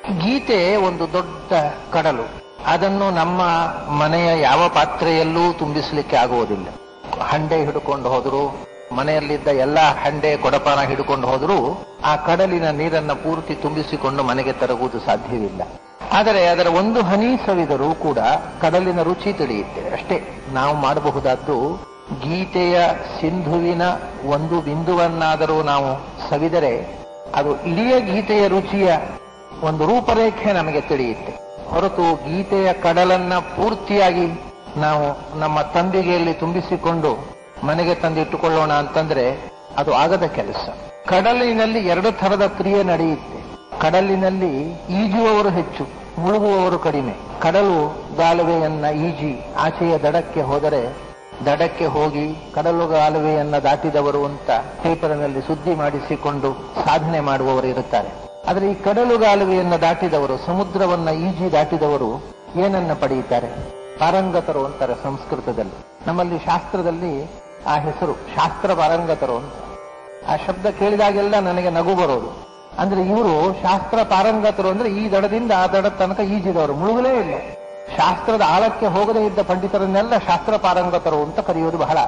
ಗೀತೆ ಒಂದು ದೊಡ್ಡ ಕಡಲು ಅದನ್ನು ನಮ್ಮ ಮನೆಯ ಯಾವ ಪಾತ್ರೆಯಲ್ಲೂ ತುಂಬಿಸಲಿಕ್ಕೆ ಆಗುವುದಿಲ್ಲ ಹಂಡೆ ಹಿಡ್ಕೊಂಡು ಹೋದ್ರು ಮನೆಯಲ್ಲಿದ್ದ ಎಲ್ಲ ಹಂಡೆ ಕೊಡಪಾನ ಹಿಡ್ಕೊಂಡು ಹೋದರೂ ಆ ಕಡಲಿನ ನೀರನ್ನ ಪೂರ್ತಿ ತುಂಬಿಸಿಕೊಂಡು ಮನೆಗೆ ತರುವುದು ಸಾಧ್ಯವಿಲ್ಲ ಆದರೆ ಅದರ ಒಂದು ಹನಿ ಸವಿದರೂ ಕೂಡ ಕಡಲಿನ ರುಚಿ ತಿಳಿಯುತ್ತೆ ಅಷ್ಟೇ ನಾವು ಮಾಡಬಹುದಾದ್ದು ಗೀತೆಯ ಸಿಂಧುವಿನ ಒಂದು ಬಿಂದುವನ್ನಾದರೂ ನಾವು ಸವಿದರೆ ಅದು ಇಡೀ ಗೀತೆಯ ರುಚಿಯ ಒಂದು ರೂಪರೇಖೆ ನಮಗೆ ತಿಳಿಯುತ್ತೆ ಹೊರತು ಗೀತೆಯ ಕಡಲನ್ನ ಪೂರ್ತಿಯಾಗಿ ನಾವು ನಮ್ಮ ತಂಬಿಗೆಯಲ್ಲಿ ತುಂಬಿಸಿಕೊಂಡು ಮನೆಗೆ ತಂದಿಟ್ಟುಕೊಳ್ಳೋಣ ಅಂತಂದ್ರೆ ಅದು ಆಗದ ಕೆಲಸ ಕಡಲಿನಲ್ಲಿ ಎರಡು ಥರದ ಕ್ರಿಯೆ ನಡೆಯುತ್ತೆ ಕಡಲಿನಲ್ಲಿ ಈಜುವವರು ಹೆಚ್ಚು ಮುಳುಗುವವರು ಕಡಿಮೆ ಕಡಲು ಗಾಲುವೆಯನ್ನ ಈಜಿ ಆಚೆಯ ದಡಕ್ಕೆ ಹೋದರೆ ದಡಕ್ಕೆ ಹೋಗಿ ಕಡಲು ಗಾಲುವೆಯನ್ನ ದಾಟಿದವರು ಅಂತ ಪೇಪರ್ನಲ್ಲಿ ಸುದ್ದಿ ಮಾಡಿಸಿಕೊಂಡು ಸಾಧನೆ ಮಾಡುವವರು ಇರುತ್ತಾರೆ ಆದರೆ ಈ ಕಡಲುಗಾಲುವೆಯನ್ನ ದಾಟಿದವರು ಸಮುದ್ರವನ್ನ ಈಜಿ ದಾಟಿದವರು ಏನನ್ನ ಪಡೆಯುತ್ತಾರೆ ಪಾರಂಗತರು ಅಂತಾರೆ ಸಂಸ್ಕೃತದಲ್ಲಿ ನಮ್ಮಲ್ಲಿ ಶಾಸ್ತ್ರದಲ್ಲಿ ಆ ಹೆಸರು ಶಾಸ್ತ್ರ ಪಾರಂಗತರು ಅಂತ ಆ ಶಬ್ದ ಕೇಳಿದಾಗೆಲ್ಲ ನನಗೆ ನಗು ಬರೋದು ಅಂದ್ರೆ ಇವರು ಶಾಸ್ತ್ರ ಪಾರಂಗತರು ಅಂದ್ರೆ ಈ ದಡದಿಂದ ಆ ದಡ ತನಕ ಈಜಿದವರು ಮುಳುಗಲೇ ಇಲ್ಲ ಶಾಸ್ತ್ರದ ಆಳಕ್ಕೆ ಹೋಗದೇ ಇದ್ದ ಪಂಡಿತರನ್ನೆಲ್ಲ ಶಾಸ್ತ್ರ ಪಾರಂಗತರು ಅಂತ ಕರೆಯೋದು ಬಹಳ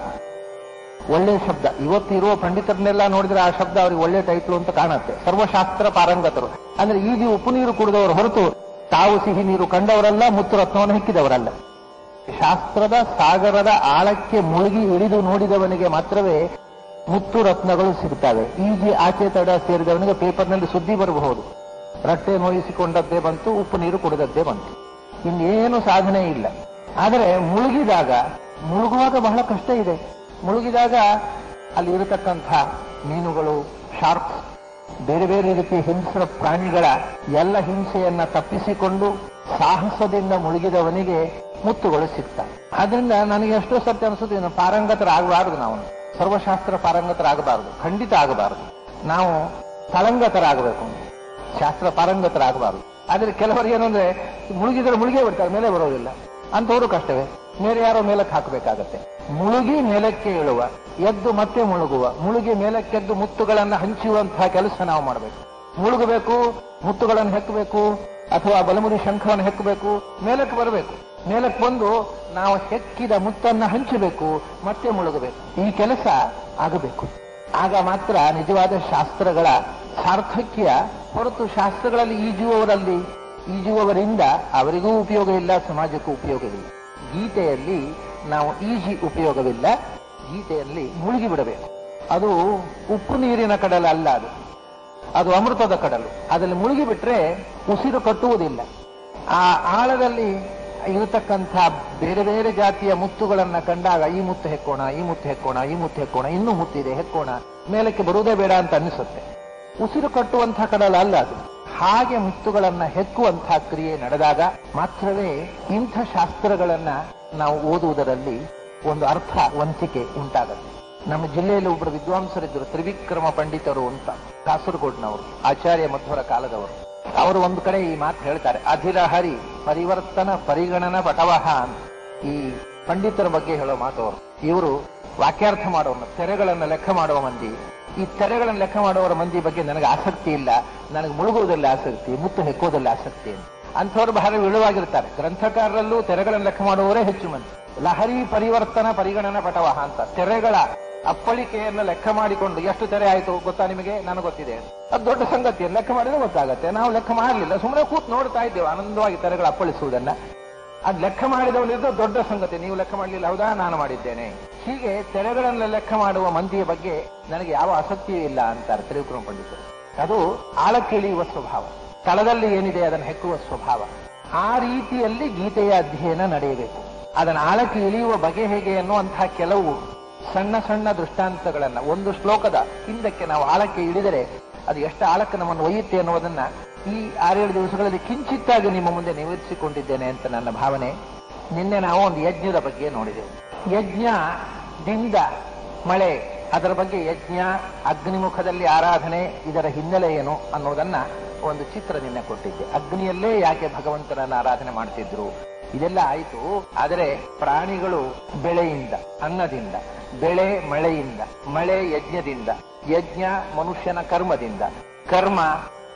ಒಳ್ಳೆ ಶಬ್ದ ಇವತ್ತು ಇರುವ ಪಂಡಿತರನ್ನೆಲ್ಲ ನೋಡಿದ್ರೆ ಆ ಶಬ್ದ ಅವ್ರಿಗೆ ಒಳ್ಳೆ ಟೈಟ್ಲು ಅಂತ ಕಾಣುತ್ತೆ ಸರ್ವಶಾಸ್ತ್ರ ಪಾರಂಗತರು ಅಂದ್ರೆ ಈಜಿ ಉಪ್ಪು ನೀರು ಕುಡಿದವರು ಹೊರತು ತಾವು ಸಿಹಿ ನೀರು ಕಂಡವರಲ್ಲ ಮುತ್ತು ರತ್ನವನ್ನು ಹೆಕ್ಕಿದವರಲ್ಲ ಶಾಸ್ತ್ರದ ಸಾಗರದ ಆಳಕ್ಕೆ ಮುಳುಗಿ ಇಳಿದು ನೋಡಿದವನಿಗೆ ಮಾತ್ರವೇ ಮುತ್ತು ರತ್ನಗಳು ಸಿಗ್ತವೆ ಈಜಿ ಆಚೆ ತಡ ಸೇರಿದವನಿಗೆ ಪೇಪರ್ನಲ್ಲಿ ಸುದ್ದಿ ಬರಬಹುದು ರಟ್ಟೆ ನೋಯಿಸಿಕೊಂಡದ್ದೇ ಬಂತು ಉಪ್ಪು ನೀರು ಕುಡಿದದ್ದೇ ಬಂತು ಇನ್ನೇನು ಸಾಧನೆ ಇಲ್ಲ ಆದರೆ ಮುಳುಗಿದಾಗ ಮುಳುಗುವಾಗ ಬಹಳ ಕಷ್ಟ ಇದೆ ಮುಳುಗಿದಾಗ ಅಲ್ಲಿ ಇರತಕ್ಕಂಥ ಮೀನುಗಳು ಶಾರ್ಕ್ಸ್ ಬೇರೆ ಬೇರೆ ರೀತಿಯ ಹಿಂಸ್ರ ಪ್ರಾಣಿಗಳ ಎಲ್ಲ ಹಿಂಸೆಯನ್ನ ತಪ್ಪಿಸಿಕೊಂಡು ಸಾಹಸದಿಂದ ಮುಳುಗಿದವನಿಗೆ ಮುತ್ತುಗಳು ಸಿಗ್ತವೆ ಆದ್ರಿಂದ ನನಗೆ ಎಷ್ಟೋ ಸತ್ಯ ಅನಿಸುತ್ತೆ ಇನ್ನು ಪಾರಂಗತರಾಗಬಾರದು ನಾವು ಸರ್ವಶಾಸ್ತ್ರ ಪಾರಂಗತರಾಗಬಾರದು ಖಂಡಿತ ಆಗಬಾರದು ನಾವು ತಳಂಗತರಾಗಬೇಕು ಶಾಸ್ತ್ರ ಪಾರಂಗತರಾಗಬಾರದು ಆದ್ರೆ ಕೆಲವರು ಏನಂದ್ರೆ ಮುಳುಗಿದ್ರೆ ಮುಳುಗೇ ಬಿಡ್ತಾರೆ ಮೇಲೆ ಬರೋದಿಲ್ಲ ಅಂತವರು ಕಷ್ಟವೇ ಮೇಲೆ ಯಾರೋ ಮೇಲಕ್ಕೆ ಹಾಕಬೇಕಾಗತ್ತೆ ಮುಳುಗಿ ಮೇಲಕ್ಕೆ ಏಳುವ ಎದ್ದು ಮತ್ತೆ ಮುಳುಗುವ ಮುಳುಗಿ ಮೇಲಕ್ಕೆದ್ದು ಮುತ್ತುಗಳನ್ನ ಹಂಚುವಂತಹ ಕೆಲಸ ನಾವು ಮಾಡಬೇಕು ಮುಳುಗಬೇಕು ಮುತ್ತುಗಳನ್ನು ಹೆಕ್ಕಬೇಕು ಅಥವಾ ಬಲಮುರಿ ಶಂಖವನ್ನು ಹೆಕ್ಕಬೇಕು ಮೇಲಕ್ಕೆ ಬರಬೇಕು ಮೇಲಕ್ಕೆ ಬಂದು ನಾವು ಹೆಕ್ಕಿದ ಮುತ್ತನ್ನ ಹಂಚಬೇಕು ಮತ್ತೆ ಮುಳುಗಬೇಕು ಈ ಕೆಲಸ ಆಗಬೇಕು ಆಗ ಮಾತ್ರ ನಿಜವಾದ ಶಾಸ್ತ್ರಗಳ ಸಾರ್ಥಕ್ಯ ಹೊರತು ಶಾಸ್ತ್ರಗಳಲ್ಲಿ ಈಜುವವರಲ್ಲಿ ಈಜುವವರಿಂದ ಅವರಿಗೂ ಉಪಯೋಗ ಇಲ್ಲ ಸಮಾಜಕ್ಕೂ ಉಪಯೋಗವಿಲ್ಲ ಗೀತೆಯಲ್ಲಿ ನಾವು ಈಜಿ ಉಪಯೋಗವಿಲ್ಲ ಗೀತೆಯಲ್ಲಿ ಮುಳುಗಿ ಬಿಡಬೇಕು ಅದು ಉಪ್ಪು ನೀರಿನ ಕಡಲ ಅಲ್ಲ ಅದು ಅದು ಅಮೃತದ ಕಡಲು ಅದರಲ್ಲಿ ಮುಳುಗಿ ಬಿಟ್ರೆ ಉಸಿರು ಕಟ್ಟುವುದಿಲ್ಲ ಆ ಆಳದಲ್ಲಿ ಇರತಕ್ಕಂಥ ಬೇರೆ ಬೇರೆ ಜಾತಿಯ ಮುತ್ತುಗಳನ್ನ ಕಂಡಾಗ ಈ ಮುತ್ತು ಹೆಕ್ಕೋಣ ಈ ಮುತ್ತು ಹೆಕ್ಕೋಣ ಈ ಮುತ್ತು ಹೆಕ್ಕೋಣ ಇನ್ನೂ ಮುತ್ತಿದೆ ಹೆಕ್ಕೋಣ ಮೇಲಕ್ಕೆ ಬರುವುದೇ ಬೇಡ ಅಂತ ಅನಿಸುತ್ತೆ ಉಸಿರು ಕಟ್ಟುವಂತಹ ಕಡಲ ಅಲ್ಲ ಅದು ಹಾಗೆ ಮುತ್ತುಗಳನ್ನ ಹೆಕ್ಕುವಂತಹ ಕ್ರಿಯೆ ನಡೆದಾಗ ಮಾತ್ರವೇ ಇಂಥ ಶಾಸ್ತ್ರಗಳನ್ನ ನಾವು ಓದುವುದರಲ್ಲಿ ಒಂದು ಅರ್ಥ ವಂತಿಕೆ ಉಂಟಾಗುತ್ತೆ ನಮ್ಮ ಜಿಲ್ಲೆಯಲ್ಲಿ ಒಬ್ಬರು ವಿದ್ವಾಂಸರಿದ್ದರು ತ್ರಿವಿಕ್ರಮ ಪಂಡಿತರು ಅಂತ ಕಾಸರಗೋಡ್ನವರು ಆಚಾರ್ಯ ಮಧ್ವರ ಕಾಲದವರು ಅವರು ಒಂದು ಕಡೆ ಈ ಮಾತು ಹೇಳ್ತಾರೆ ಅಧಿರ ಹರಿ ಪರಿವರ್ತನ ಪರಿಗಣನ ಪಟವಹ ಅಂತ ಈ ಪಂಡಿತರ ಬಗ್ಗೆ ಹೇಳೋ ಮಾತು ಅವರು ಇವರು ವಾಕ್ಯಾರ್ಥ ಮಾಡೋರು ತೆರೆಗಳನ್ನ ಲೆಕ್ಕ ಮಾಡುವ ಮಂದಿ ಈ ತೆರೆಗಳನ್ನು ಲೆಕ್ಕ ಮಾಡುವವರ ಮಂದಿ ಬಗ್ಗೆ ನನಗೆ ಆಸಕ್ತಿ ಇಲ್ಲ ನನಗೆ ಮುಳುಗುವುದಲ್ಲಿ ಆಸಕ್ತಿ ಮುತ್ತು ಹೆಕ್ಕುವುದಲ್ಲಿ ಆಸಕ್ತಿ ಅಂತ ಅಂಥವ್ರು ಬಹಳ ವಿಳುವಾಗಿರ್ತಾರೆ ಗ್ರಂಥಕಾರರಲ್ಲೂ ತೆರೆಗಳನ್ನು ಲೆಕ್ಕ ಮಾಡುವವರೇ ಹೆಚ್ಚು ಮಂದಿ ಲಹರಿ ಪರಿವರ್ತನ ಪರಿಗಣನ ಪಟವಹ ಅಂತ ತೆರೆಗಳ ಅಪ್ಪಳಿಕೆಯನ್ನು ಲೆಕ್ಕ ಮಾಡಿಕೊಂಡು ಎಷ್ಟು ತೆರೆ ಆಯ್ತು ಗೊತ್ತಾ ನಿಮಗೆ ನನಗೆ ಗೊತ್ತಿದೆ ಅದು ದೊಡ್ಡ ಸಂಗತಿ ಲೆಕ್ಕ ಮಾಡಿದ್ರೆ ಗೊತ್ತಾಗತ್ತೆ ನಾವು ಲೆಕ್ಕ ಮಾಡಲಿಲ್ಲ ಸುಮ್ಮನೆ ಕೂತ್ ನೋಡ್ತಾ ಇದ್ದೇವೆ ಆನಂದವಾಗಿ ತೆರೆಗಳು ಅಪ್ಪಳಿಸುವುದನ್ನ ಅದು ಲೆಕ್ಕ ಮಾಡಿದವನಿದ್ದು ದೊಡ್ಡ ಸಂಗತಿ ನೀವು ಲೆಕ್ಕ ಮಾಡಲಿಲ್ಲ ಹೌದಾ ನಾನು ಮಾಡಿದ್ದೇನೆ ಹೀಗೆ ತೆರೆಗಳನ್ನು ಲೆಕ್ಕ ಮಾಡುವ ಮಂದಿಯ ಬಗ್ಗೆ ನನಗೆ ಯಾವ ಆಸಕ್ತಿಯೂ ಇಲ್ಲ ಅಂತಾರೆ ತ್ರಿವಿಕ್ರಮ ಪಂಡಿತರು ಅದು ಆಳಕ್ಕಿಳಿಯುವ ಸ್ವಭಾವ ಸ್ಥಳದಲ್ಲಿ ಏನಿದೆ ಅದನ್ನು ಹೆಕ್ಕುವ ಸ್ವಭಾವ ಆ ರೀತಿಯಲ್ಲಿ ಗೀತೆಯ ಅಧ್ಯಯನ ನಡೆಯಬೇಕು ಅದನ್ನು ಆಳಕ್ಕೆ ಇಳಿಯುವ ಬಗೆ ಹೇಗೆ ಅನ್ನುವಂತಹ ಕೆಲವು ಸಣ್ಣ ಸಣ್ಣ ದೃಷ್ಟಾಂತಗಳನ್ನ ಒಂದು ಶ್ಲೋಕದ ಹಿಂದಕ್ಕೆ ನಾವು ಆಳಕ್ಕೆ ಇಳಿದರೆ ಅದು ಎಷ್ಟು ಆಳಕ್ಕೆ ನಮ್ಮನ್ನು ಒಯ್ಯುತ್ತೆ ಅನ್ನುವುದನ್ನ ಈ ಆರೇಳು ದಿವಸಗಳಲ್ಲಿ ಕಿಂಚಿತ್ತಾಗಿ ನಿಮ್ಮ ಮುಂದೆ ನಿವೇದಿಸಿಕೊಂಡಿದ್ದೇನೆ ಅಂತ ನನ್ನ ಭಾವನೆ ನಿನ್ನೆ ನಾವು ಒಂದು ಯಜ್ಞದ ಬಗ್ಗೆ ನೋಡಿದೆವು ಯಜ್ಞದಿಂದ ಮಳೆ ಅದರ ಬಗ್ಗೆ ಯಜ್ಞ ಅಗ್ನಿಮುಖದಲ್ಲಿ ಆರಾಧನೆ ಇದರ ಹಿನ್ನೆಲೆ ಏನು ಅನ್ನೋದನ್ನ ಒಂದು ಚಿತ್ರ ನಿನ್ನೆ ಕೊಟ್ಟಿದ್ದೆ ಅಗ್ನಿಯಲ್ಲೇ ಯಾಕೆ ಭಗವಂತನನ್ನ ಆರಾಧನೆ ಮಾಡ್ತಿದ್ರು ಇದೆಲ್ಲ ಆಯಿತು ಆದರೆ ಪ್ರಾಣಿಗಳು ಬೆಳೆಯಿಂದ ಅನ್ನದಿಂದ ಬೆಳೆ ಮಳೆಯಿಂದ ಮಳೆ ಯಜ್ಞದಿಂದ ಯಜ್ಞ ಮನುಷ್ಯನ ಕರ್ಮದಿಂದ ಕರ್ಮ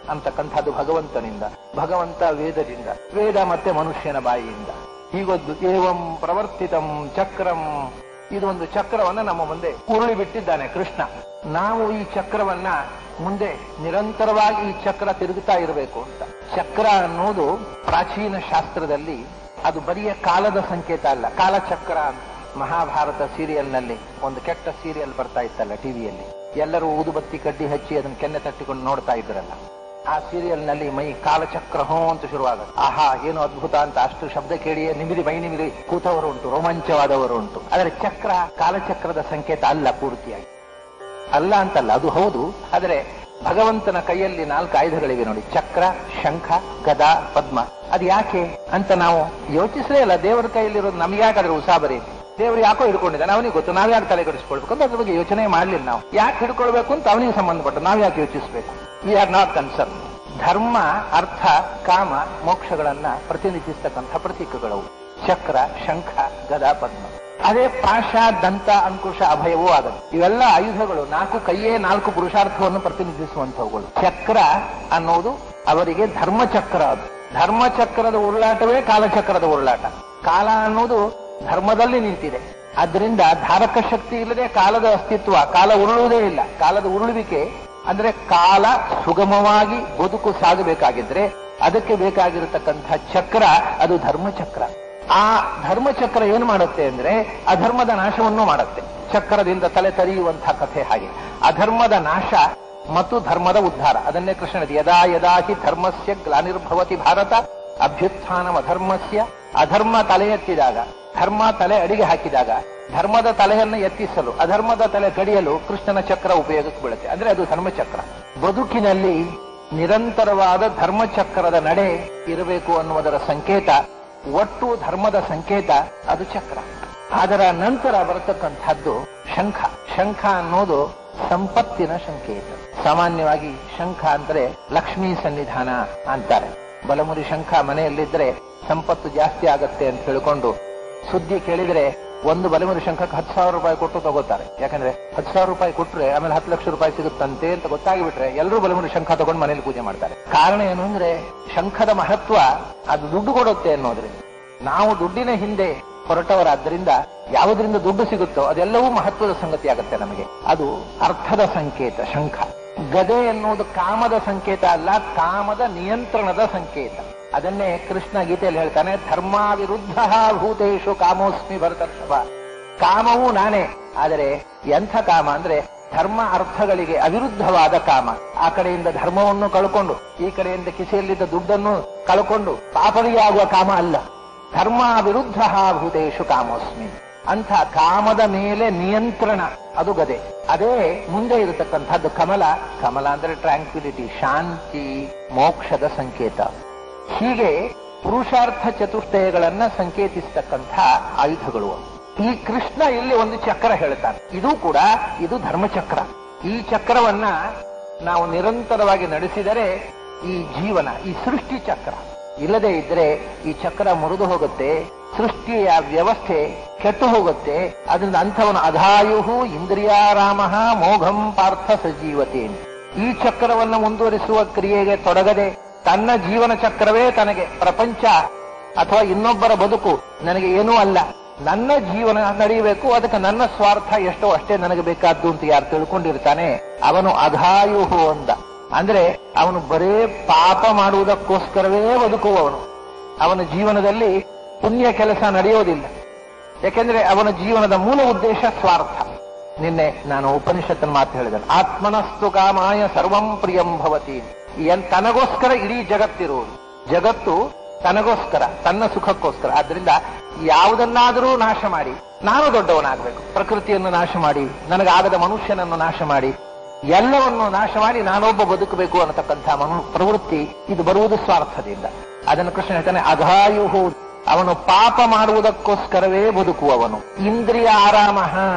ಅಂತಕ್ಕಂಥದ್ದು ಭಗವಂತನಿಂದ ಭಗವಂತ ವೇದದಿಂದ ವೇದ ಮತ್ತೆ ಮನುಷ್ಯನ ಬಾಯಿಯಿಂದ ಹೀಗೊದ್ದು ಏವಂ ಪ್ರವರ್ತಿತಂ ಚಕ್ರಂ ಇದೊಂದು ಚಕ್ರವನ್ನ ನಮ್ಮ ಮುಂದೆ ಉರುಳಿ ಬಿಟ್ಟಿದ್ದಾನೆ ಕೃಷ್ಣ ನಾವು ಈ ಚಕ್ರವನ್ನ ಮುಂದೆ ನಿರಂತರವಾಗಿ ಈ ಚಕ್ರ ತಿರುಗುತ್ತಾ ಇರಬೇಕು ಅಂತ ಚಕ್ರ ಅನ್ನೋದು ಪ್ರಾಚೀನ ಶಾಸ್ತ್ರದಲ್ಲಿ ಅದು ಬರಿಯ ಕಾಲದ ಸಂಕೇತ ಅಲ್ಲ ಕಾಲಚಕ್ರ ಅಂತ ಮಹಾಭಾರತ ಸೀರಿಯಲ್ನಲ್ಲಿ ಒಂದು ಕೆಟ್ಟ ಸೀರಿಯಲ್ ಬರ್ತಾ ಇತ್ತಲ್ಲ ಟಿವಿಯಲ್ಲಿ ಎಲ್ಲರೂ ಊದುಬತ್ತಿ ಕಡ್ಡಿ ಹಚ್ಚಿ ಅದನ್ನ ಕೆನ್ನೆ ತಟ್ಟಿಕೊಂಡು ನೋಡ್ತಾ ಇದ್ರಲ್ಲ ಆ ಸೀರಿಯಲ್ ನಲ್ಲಿ ಮೈ ಕಾಲಚಕ್ರ ಹೋ ಅಂತ ಶುರುವಾಗುತ್ತೆ ಆಹಾ ಏನು ಅದ್ಭುತ ಅಂತ ಅಷ್ಟು ಶಬ್ದ ಕೇಳಿಯೇ ನಿಮಿದಿ ಮೈ ನಿಮಿದಿ ಕೂತವರು ಉಂಟು ರೋಮಾಂಚವಾದವರು ಉಂಟು ಆದರೆ ಚಕ್ರ ಕಾಲಚಕ್ರದ ಸಂಕೇತ ಅಲ್ಲ ಪೂರ್ತಿಯಾಗಿ ಅಲ್ಲ ಅಂತಲ್ಲ ಅದು ಹೌದು ಆದರೆ ಭಗವಂತನ ಕೈಯಲ್ಲಿ ನಾಲ್ಕು ಆಯುಧಗಳಿವೆ ನೋಡಿ ಚಕ್ರ ಶಂಖ ಗದಾ ಪದ್ಮ ಅದು ಯಾಕೆ ಅಂತ ನಾವು ಯೋಚಿಸಲೇ ಇಲ್ಲ ದೇವರ ಕೈಯಲ್ಲಿರೋದು ನಮ್ಗೆ ಯಾಕಾದ್ರೆ ಉಸಾಬರಿ ದೇವರು ಯಾಕೋ ಹಿಡ್ಕೊಂಡಿದ್ದಾನೆ ಅವನಿಗೆ ಗೊತ್ತು ನಾವ್ ಯಾಕೆ ತಲೆ ಕೆಡಿಸ್ಕೊಳ್ಬೇಕು ಅಂತ ಅದ್ರ ಬಗ್ಗೆ ಯೋಚನೆ ಮಾಡಲಿಲ್ಲ ನಾವು ಯಾಕೆ ಹಿಡ್ಕೊಳ್ಬೇಕು ಅಂತ ಅವನಿಗೆ ಸಂಬಂಧಪಟ್ಟ ನಾವ್ ಯಾಕೆ ಯೋಚಿಸಬೇಕು ವಿ ಆರ್ ನಾಟ್ ಕನ್ಸರ್ನ್ ಧರ್ಮ ಅರ್ಥ ಕಾಮ ಮೋಕ್ಷಗಳನ್ನ ಪ್ರತಿನಿಧಿಸ್ತಕ್ಕಂಥ ಪ್ರತೀಕಗಳವು ಚಕ್ರ ಶಂಖ ಗದಾ ಪದ್ಮ ಅದೇ ಪಾಶ ದಂತ ಅಂಕುಶ ಅಭಯವೂ ಆಗದು ಇವೆಲ್ಲ ಆಯುಧಗಳು ನಾಲ್ಕು ಕೈಯೇ ನಾಲ್ಕು ಪುರುಷಾರ್ಥವನ್ನು ಪ್ರತಿನಿಧಿಸುವಂತವುಗಳು ಚಕ್ರ ಅನ್ನೋದು ಅವರಿಗೆ ಧರ್ಮಚಕ್ರ ಅದು ಧರ್ಮಚಕ್ರದ ಉರುಳಾಟವೇ ಕಾಲಚಕ್ರದ ಉರುಳಾಟ ಕಾಲ ಅನ್ನೋದು ಧರ್ಮದಲ್ಲಿ ನಿಂತಿದೆ ಅದರಿಂದ ಧಾರಕ ಶಕ್ತಿ ಇಲ್ಲದೆ ಕಾಲದ ಅಸ್ತಿತ್ವ ಕಾಲ ಉರುಳುವುದೇ ಇಲ್ಲ ಕಾಲದ ಉರುಳುವಿಕೆ ಅಂದ್ರೆ ಕಾಲ ಸುಗಮವಾಗಿ ಬದುಕು ಸಾಗಬೇಕಾಗಿದ್ರೆ ಅದಕ್ಕೆ ಬೇಕಾಗಿರತಕ್ಕಂಥ ಚಕ್ರ ಅದು ಧರ್ಮಚಕ್ರ ಆ ಧರ್ಮಚಕ್ರ ಏನು ಮಾಡುತ್ತೆ ಅಂದ್ರೆ ಅಧರ್ಮದ ನಾಶವನ್ನು ಮಾಡುತ್ತೆ ಚಕ್ರದಿಂದ ತಲೆ ತರಿಯುವಂತಹ ಕಥೆ ಹಾಗೆ ಅಧರ್ಮದ ನಾಶ ಮತ್ತು ಧರ್ಮದ ಉದ್ಧಾರ ಅದನ್ನೇ ಕೃಷ್ಣ ಯದಾ ಯದಾ ಹಿ ಧರ್ಮಸ್ಯ ಗ್ಲಾನಿರ್ಭವತಿ ಭಾರತ ಅಭ್ಯುತ್ಥಾನಂ ಅಧರ್ಮಸ್ಯ ಅಧರ್ಮ ತಲೆ ಎತ್ತಿದಾಗ ಧರ್ಮ ತಲೆ ಅಡಿಗೆ ಹಾಕಿದಾಗ ಧರ್ಮದ ತಲೆಯನ್ನು ಎತ್ತಿಸಲು ಅಧರ್ಮದ ತಲೆ ಕಡಿಯಲು ಕೃಷ್ಣನ ಚಕ್ರ ಉಪಯೋಗಕ್ಕೆ ಬೀಳುತ್ತೆ ಅಂದ್ರೆ ಅದು ಧರ್ಮಚಕ್ರ ಬದುಕಿನಲ್ಲಿ ನಿರಂತರವಾದ ಧರ್ಮಚಕ್ರದ ನಡೆ ಇರಬೇಕು ಅನ್ನುವುದರ ಸಂಕೇತ ಒಟ್ಟು ಧರ್ಮದ ಸಂಕೇತ ಅದು ಚಕ್ರ ಅದರ ನಂತರ ಬರತಕ್ಕಂಥದ್ದು ಶಂಖ ಶಂಖ ಅನ್ನೋದು ಸಂಪತ್ತಿನ ಸಂಕೇತ ಸಾಮಾನ್ಯವಾಗಿ ಶಂಖ ಅಂದ್ರೆ ಲಕ್ಷ್ಮೀ ಸನ್ನಿಧಾನ ಅಂತಾರೆ ಬಲಮುರಿ ಶಂಖ ಮನೆಯಲ್ಲಿದ್ರೆ ಸಂಪತ್ತು ಜಾಸ್ತಿ ಆಗತ್ತೆ ಅಂತ ಹೇಳ್ಕೊಂಡು ಸುದ್ದಿ ಕೇಳಿದ್ರೆ ಒಂದು ಬಲಮುರಿ ಶಂಖಕ್ಕೆ ಹತ್ತು ಸಾವಿರ ರೂಪಾಯಿ ಕೊಟ್ಟು ತಗೋತಾರೆ ಯಾಕಂದ್ರೆ ಹತ್ತು ಸಾವಿರ ರೂಪಾಯಿ ಕೊಟ್ರೆ ಆಮೇಲೆ ಹತ್ತು ಲಕ್ಷ ರೂಪಾಯಿ ಸಿಗುತ್ತಂತೆ ಅಂತ ಗೊತ್ತಾಗಿಬಿಟ್ರೆ ಎಲ್ಲರೂ ಬಲಮುರಿ ಶಂಖ ತಗೊಂಡು ಮನೇಲಿ ಪೂಜೆ ಮಾಡ್ತಾರೆ ಕಾರಣ ಏನು ಅಂದ್ರೆ ಶಂಖದ ಮಹತ್ವ ಅದು ದುಡ್ಡು ಕೊಡುತ್ತೆ ಅನ್ನೋದ್ರಿಂದ ನಾವು ದುಡ್ಡಿನ ಹಿಂದೆ ಹೊರಟವರಾದ್ದರಿಂದ ಯಾವುದರಿಂದ ದುಡ್ಡು ಸಿಗುತ್ತೋ ಅದೆಲ್ಲವೂ ಮಹತ್ವದ ಸಂಗತಿ ಆಗುತ್ತೆ ನಮಗೆ ಅದು ಅರ್ಥದ ಸಂಕೇತ ಶಂಖ ಗದೆ ಎನ್ನುವುದು ಕಾಮದ ಸಂಕೇತ ಅಲ್ಲ ಕಾಮದ ನಿಯಂತ್ರಣದ ಸಂಕೇತ ಅದನ್ನೇ ಕೃಷ್ಣ ಗೀತೆಯಲ್ಲಿ ಹೇಳ್ತಾನೆ ಧರ್ಮ ವಿರುದ್ಧ ಭೂತೇಶು ಕಾಮೋಸ್ಮಿ ಭರತರ್ಷಭ ಕಾಮವೂ ನಾನೇ ಆದರೆ ಎಂಥ ಕಾಮ ಅಂದ್ರೆ ಧರ್ಮ ಅರ್ಥಗಳಿಗೆ ಅವಿರುದ್ಧವಾದ ಕಾಮ ಆ ಕಡೆಯಿಂದ ಧರ್ಮವನ್ನು ಕಳ್ಕೊಂಡು ಈ ಕಡೆಯಿಂದ ಕಿಸೆಯಲ್ಲಿದ್ದ ದುಡ್ಡನ್ನು ಕಳ್ಕೊಂಡು ಪಾಪರಿಯಾಗುವ ಕಾಮ ಅಲ್ಲ ಧರ್ಮ ವಿರುದ್ಧ ಭೂತೇಶು ಕಾಮೋಸ್ಮಿ ಅಂಥ ಕಾಮದ ಮೇಲೆ ನಿಯಂತ್ರಣ ಅದು ಗದೆ ಅದೇ ಮುಂದೆ ಇರತಕ್ಕಂಥದ್ದು ಕಮಲ ಕಮಲ ಅಂದ್ರೆ ಟ್ರ್ಯಾಂಕ್ವಿಲಿಟಿ ಶಾಂತಿ ಮೋಕ್ಷದ ಸಂಕೇತ ಹೀಗೆ ಪುರುಷಾರ್ಥ ಚತುಷ್ಟಯಗಳನ್ನ ಸಂಕೇತಿಸ್ತಕ್ಕಂಥ ಆಯುಧಗಳು ಅವು. ಈ ಕೃಷ್ಣ ಇಲ್ಲಿ ಒಂದು ಚಕ್ರ ಹೇಳ್ತಾನೆ ಇದು ಕೂಡ ಇದು ಧರ್ಮಚಕ್ರ ಈ ಚಕ್ರವನ್ನ ನಾವು ನಿರಂತರವಾಗಿ ನಡೆಸಿದರೆ ಈ ಜೀವನ ಈ ಸೃಷ್ಟಿ ಚಕ್ರ ಇಲ್ಲದೆ ಇದ್ರೆ ಈ ಚಕ್ರ ಮುರಿದು ಹೋಗುತ್ತೆ ಸೃಷ್ಟಿಯ ವ್ಯವಸ್ಥೆ ಕೆಟ್ಟು ಹೋಗುತ್ತೆ ಅದರಿಂದ ಅಂಥವನು ಅಧಾಯು ಇಂದ್ರಿಯಾರಾಮ ಮೋಘಂ ಪಾರ್ಥ ಸಜೀವತೆ ಈ ಚಕ್ರವನ್ನು ಮುಂದುವರಿಸುವ ಕ್ರಿಯೆಗೆ ತೊಡಗದೆ ತನ್ನ ಜೀವನ ಚಕ್ರವೇ ತನಗೆ ಪ್ರಪಂಚ ಅಥವಾ ಇನ್ನೊಬ್ಬರ ಬದುಕು ನನಗೆ ಏನೂ ಅಲ್ಲ ನನ್ನ ಜೀವನ ನಡೆಯಬೇಕು ಅದಕ್ಕೆ ನನ್ನ ಸ್ವಾರ್ಥ ಎಷ್ಟೋ ಅಷ್ಟೇ ನನಗೆ ಬೇಕಾದ್ದು ಅಂತ ಯಾರು ತಿಳ್ಕೊಂಡಿರ್ತಾನೆ ಅವನು ಅಧಾಯುಹು ಅಂದ ಅಂದ್ರೆ ಅವನು ಬರೇ ಪಾಪ ಮಾಡುವುದಕ್ಕೋಸ್ಕರವೇ ಬದುಕುವವನು ಅವನ ಜೀವನದಲ್ಲಿ ಪುಣ್ಯ ಕೆಲಸ ನಡೆಯೋದಿಲ್ಲ ಯಾಕೆಂದ್ರೆ ಅವನ ಜೀವನದ ಮೂಲ ಉದ್ದೇಶ ಸ್ವಾರ್ಥ ನಿನ್ನೆ ನಾನು ಉಪನಿಷತ್ತನ ಮಾತು ಹೇಳಿದೆ ಆತ್ಮನಸ್ತು ಕಾಮಾಯ ಸರ್ವಂ ಪ್ರಿಯಂ ಭವತಿ ಎನ್ ತನಗೋಸ್ಕರ ಇಡೀ ಜಗತ್ತಿರುವುದು ಜಗತ್ತು ತನಗೋಸ್ಕರ ತನ್ನ ಸುಖಕ್ಕೋಸ್ಕರ ಆದ್ರಿಂದ ಯಾವುದನ್ನಾದರೂ ನಾಶ ಮಾಡಿ ನಾನು ದೊಡ್ಡವನಾಗಬೇಕು ಪ್ರಕೃತಿಯನ್ನು ನಾಶ ಮಾಡಿ ನನಗಾಗದ ಮನುಷ್ಯನನ್ನು ನಾಶ ಮಾಡಿ ಎಲ್ಲವನ್ನು ನಾಶ ಮಾಡಿ ನಾನೊಬ್ಬ ಬದುಕಬೇಕು ಅನ್ನತಕ್ಕಂಥ ಮನು ಪ್ರವೃತ್ತಿ ಇದು ಬರುವುದು ಸ್ವಾರ್ಥದಿಂದ ಅದನ್ನು ಕೃಷ್ಣ ಹೇಳ್ತಾನೆ ಅಘಾಯುಹು ಅವನು ಪಾಪ ಮಾಡುವುದಕ್ಕೋಸ್ಕರವೇ ಬದುಕುವವನು ಇಂದ್ರಿಯ ಆರಾಮ